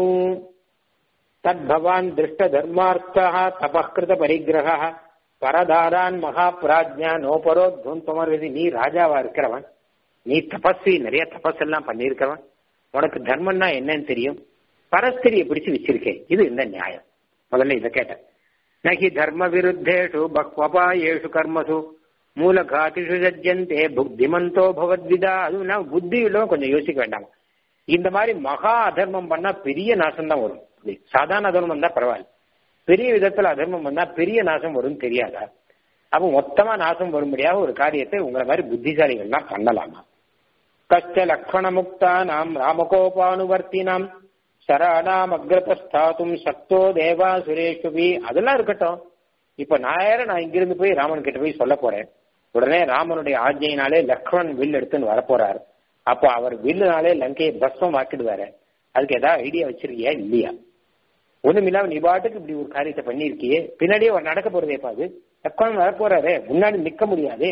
தத் பவான் திருஷ்ட தர்மார்த்தா தபக்கிருத பரிகிரக பரதாரான் மகா பிராஜ்யா நோபரோ துவந்தமர்வதி நீ ராஜாவா இருக்கிறவன் நீ தபஸ்வி நிறைய தபஸ் எல்லாம் பண்ணியிருக்கிறவன் உனக்கு தர்மம்னா என்னன்னு தெரியும் பரஸ்திரியை பிடிச்சு வச்சிருக்கேன் இது இந்த நியாயம் முதல்ல இதை கேட்டேன் நகி தர்ம விருத்தேஷு பக்வபாயேஷு கர்மசு மூலகாதிஷு சஜ்ஜந்தே புத்திமந்தோ பகவத்விதா அதுவும் நான் புத்தி உள்ளவன் கொஞ்சம் யோசிக்க வேண்டாம் இந்த மாதிரி மகா அதர்மம் பண்ணா பெரிய நாசம் தான் வரும் அப்படி சாதாரண அதர்மம் தான் பரவாயில்ல பெரிய விதத்துல அதர்மம் வந்தா பெரிய நாசம் வரும்னு தெரியாதா அப்ப மொத்தமா நாசம் வரும்படியாக ஒரு காரியத்தை உங்களை மாதிரி புத்திசாலிகள்லாம் பண்ணலாமா கஷ்ட லக்ஷண முக்தா நாம் ராமகோபானுவர்த்தினாம் சராணாம் அக்ரதஸ்தாத்தும் சக்தோ தேவா சுரேஷுபி அதெல்லாம் இருக்கட்டும் இப்ப நான் நான் இங்கிருந்து போய் ராமன் கிட்ட போய் சொல்ல போறேன் உடனே ராமனுடைய ஆஜையினாலே லக்ஷ்மணன் வில் எடுத்துன்னு வரப்போறாரு அப்போ அவர் வில்லுனாலே லங்கையை பஸ்மம் ஆக்கிடுவாரு அதுக்கு ஏதாவது ஐடியா வச்சிருக்கியா இல்லையா ஒண்ணும் இல்லாம நீ பாட்டுக்கு இப்படி ஒரு காரியத்தை பண்ணிருக்கியே பின்னாடியே அவர் நடக்க போறதேப்பா அது லக்ஷ்மணன் வரப்போறாரு முன்னாடி நிக்க முடியாது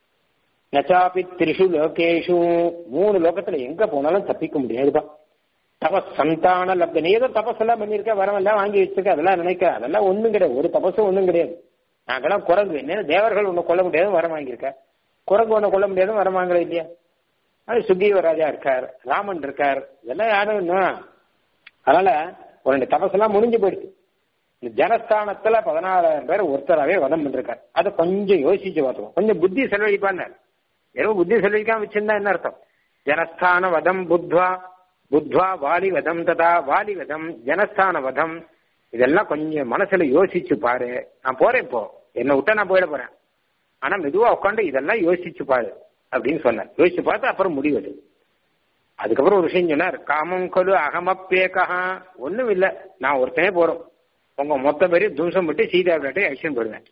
நச்சாபி திரிஷு லோகேஷு மூணு லோகத்துல எங்க போனாலும் தப்பிக்க முடியாதுப்பா தபஸ் சந்தான லப்த நீ ஏதோ தபஸ் எல்லாம் பண்ணிருக்க வரவெல்லாம் வாங்கி வச்சிருக்க அதெல்லாம் நினைக்க அதெல்லாம் ஒண்ணும் கிடையாது ஒரு தபஸும் ஒண்ணும் கிடையாது நாங்கெல்லாம் குரங்கு என்ன தேவர்கள் ஒண்ணு கொல்ல முடியாது வர வாங்கியிருக்க குரங்கு ஒண்ணு கொல்ல முடியாது வர வாங்கல இல்லையா அது சுக்ரீவராஜா இருக்கார் ராமன் இருக்கார் இதெல்லாம் யாரும் இன்னும் அதனால ஒரு ரெண்டு தபஸ் எல்லாம் முடிஞ்சு போயிடுச்சு இந்த ஜனஸ்தானத்துல பதினாறாயிரம் பேர் ஒருத்தராகவே வதம் பண்ணிருக்காரு அதை கொஞ்சம் யோசிச்சு பார்த்தோம் கொஞ்சம் புத்தி செலவழிப்பான்னு வெறும் புத்தி செலவழிக்காம வச்சிருந்தா என்ன அர்த்தம் ஜனஸ்தான வதம் புத்வா புத்வா வாலி வதம் ததா வாலி வதம் ஜனஸ்தான வதம் இதெல்லாம் கொஞ்சம் மனசுல யோசிச்சு பாரு நான் போறேன் இப்போ என்னை விட்டா நான் போயிட போறேன் ஆனா மெதுவா உட்காந்து இதெல்லாம் யோசிச்சு பாரு அப்படின்னு சொன்னார் யோசிச்சு பார்த்து அப்புறம் முடிவது அதுக்கப்புறம் ஒரு விஷயம் சொன்னார் காமம் கொலு அகமப்பேக்கா ஒண்ணும் இல்ல நான் ஒருத்தனே போறோம் உங்க மொத்த பேரையும் தூசம் விட்டு சீதா விளையாட்டை ஆக்ஷன் போடுவேன்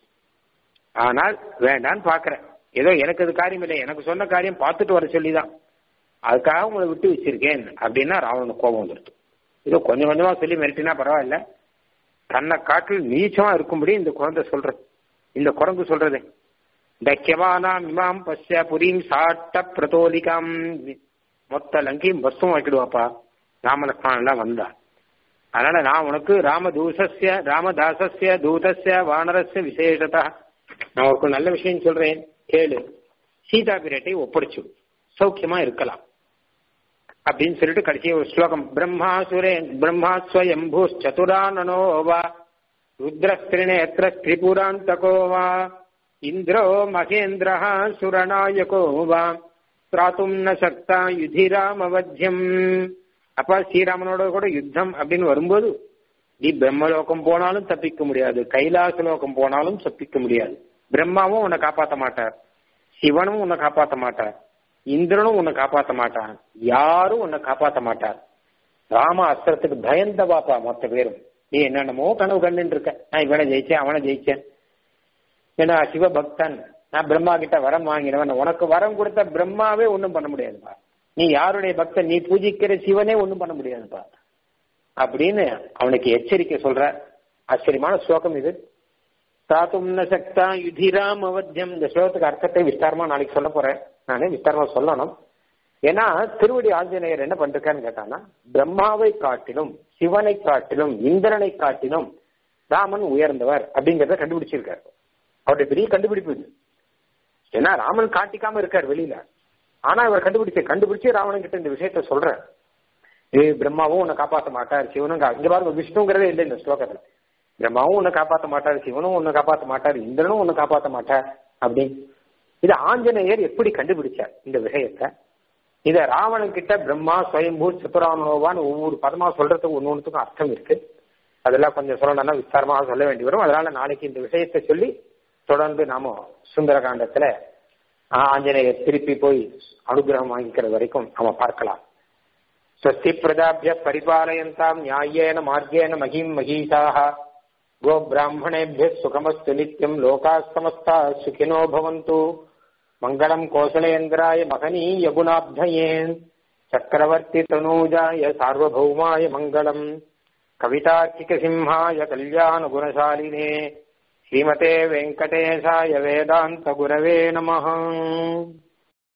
ஆனால் வேண்டான்னு பாக்குறேன் ஏதோ எனக்கு அது காரியம் இல்லை எனக்கு சொன்ன காரியம் பார்த்துட்டு வர சொல்லிதான் அதுக்காக உங்களை விட்டு வச்சிருக்கேன் அப்படின்னா ராவணனுக்கு கோபம் வந்துடுது ஏதோ கொஞ்சம் கொஞ்சமா சொல்லி மிரட்டினா பரவாயில்ல தன்னை காட்டில் நீச்சமா இருக்கும்படி இந்த குழந்தை சொல்றது இந்த குரங்கு சொல்றது தக்கியவானாம் இமாம் பஸ்ய புரீம் சாட்ட பிரதோலிகாம் மொத்த லங்கையும் பஸ்ஸும் ஆக்கிடுவாப்பா ராமலக்ஷ்மணன் எல்லாம் வந்தா அதனால நான் உனக்கு ராமதூசஸ்ய ராமதாசஸ்ய தூதஸ்ய வானரஸ்ய விசேஷதா நான் உனக்கு நல்ல விஷயம் சொல்றேன் கேளு சீதா பிரேட்டை ஒப்படைச்சு சௌக்கியமா இருக்கலாம் அப்படின்னு சொல்லிட்டு கடைசி ஒரு ஸ்லோகம் பிரம்மா சுரே பிரம்மா ஸ்வயம்பூ சதுரானனோவா ருத்ரஸ்திரிநேத்திர திரிபுராந்தகோவா இந்திரோ மகேந்திர சுரநாயகோ வா திராத்தும் ந சக்தா யுதிராமவத்தியம் அப்ப ஸ்ரீராமனோட கூட யுத்தம் அப்படின்னு வரும்போது நீ பிரம்மலோகம் போனாலும் தப்பிக்க முடியாது கைலாச லோகம் போனாலும் தப்பிக்க முடியாது பிரம்மாவும் உன்னை காப்பாத்த மாட்டார் சிவனும் உன்னை காப்பாத்த மாட்டார் இந்திரனும் உன்னை காப்பாத்த மாட்டான் யாரும் உன்னை காப்பாத்த மாட்டார் ராம அஸ்திரத்துக்கு பயந்த பாப்பா மொத்த பேரும் நீ என்னென்னமோ கனவு கண்டுன்னு இருக்க நான் இவனை ஜெயிச்சேன் அவனை ஜெயிச்சேன் ஏன்னா சிவபக்தன் நான் பிரம்மா கிட்ட வரம் வாங்கினவன் உனக்கு வரம் கொடுத்த பிரம்மாவே ஒன்றும் பண்ண முடியாதுப்பா நீ யாருடைய பக்தன் நீ பூஜிக்கிற சிவனே ஒண்ணும் பண்ண முடியாதுப்பா அப்படின்னு அவனுக்கு எச்சரிக்கை சொல்ற ஆச்சரியமான ஸ்லோகம் இது தாத்தும் ந சக்தா யுதிராம் அவத்தியம் இந்த ஸ்லோகத்துக்கு அர்த்தத்தை விஸ்தாரமா நாளைக்கு சொல்ல போறேன் நானே விஸ்தாரமா சொல்லணும் ஏன்னா திருவடி ஆஞ்சநேயர் என்ன பண்றான்னு கேட்டானா பிரம்மாவை காட்டிலும் சிவனை காட்டிலும் இந்திரனை காட்டிலும் ராமன் உயர்ந்தவர் அப்படிங்கறத கண்டுபிடிச்சிருக்காரு அவருடைய பெரிய கண்டுபிடிப்பு இது ஏன்னா ராமன் காட்டிக்காம இருக்கார் வெளியில ஆனா இவர் கண்டுபிடிச்சு கண்டுபிடிச்சு ராவணன் கிட்ட இந்த விஷயத்த சொல்றார் ஏ பிரம்மாவும் உன்னை காப்பாற்ற மாட்டார் சிவனும் கா- இங்க பாருங்க விஷ்ணுங்கிறதே இல்லை இந்த ஸ்லோகத்துல பிரம்மாவும் உன்னை காப்பாற்ற மாட்டார் சிவனும் உன்னை காப்பாற்ற மாட்டார் இந்திரனும் உன்னை காப்பாற்ற மாட்டார் அப்படி இது ஆஞ்சநேயர் எப்படி கண்டுபிடிச்சார் இந்த விஷயத்த இத ராவணன் கிட்ட பிரம்மா ஸ்வயம்பூ சிவராமனோவான்னு ஒவ்வொரு பதமா சொல்றதுக்கு ஒன்னு ஒன்றுத்துக்கும் அர்த்தம் இருக்கு அதெல்லாம் கொஞ்சம் சொல்லணும்னா விஸ்தாரமாக சொல்ல வேண்டி வரும் அதனால நாளைக்கு இந்த விஷயத்தை சொல்லி தொடர்ந்து நாம சுந்தரகாண்டத்துல ஆஞ்சநேயர் திருப்பி போய் அனுகிரகம் வாங்கிக்கிற வரைக்கும் நாம பார்க்கலாம் ஸ்வஸ்தி பிரஜாபிய பரிபாலயந்தாம் நியாயேன மார்கேன மகிம் மகீஷாக கோ பிராமணேபிய சுகமஸ்து நித்யம் லோகா சமஸ்தா சுகினோ பவந்து மங்களம் கோசலேந்திராய மகனீய குணாப்தயேன் சக்கரவர்த்தி தனூஜாய சார்வபௌமாய மங்களம் கவிதார்க்கிக சிம்ஹாய கல்யாண குணசாலினே ஸ்ரீமதே வெங்கடேசாய வேதாந்த குரவே நமः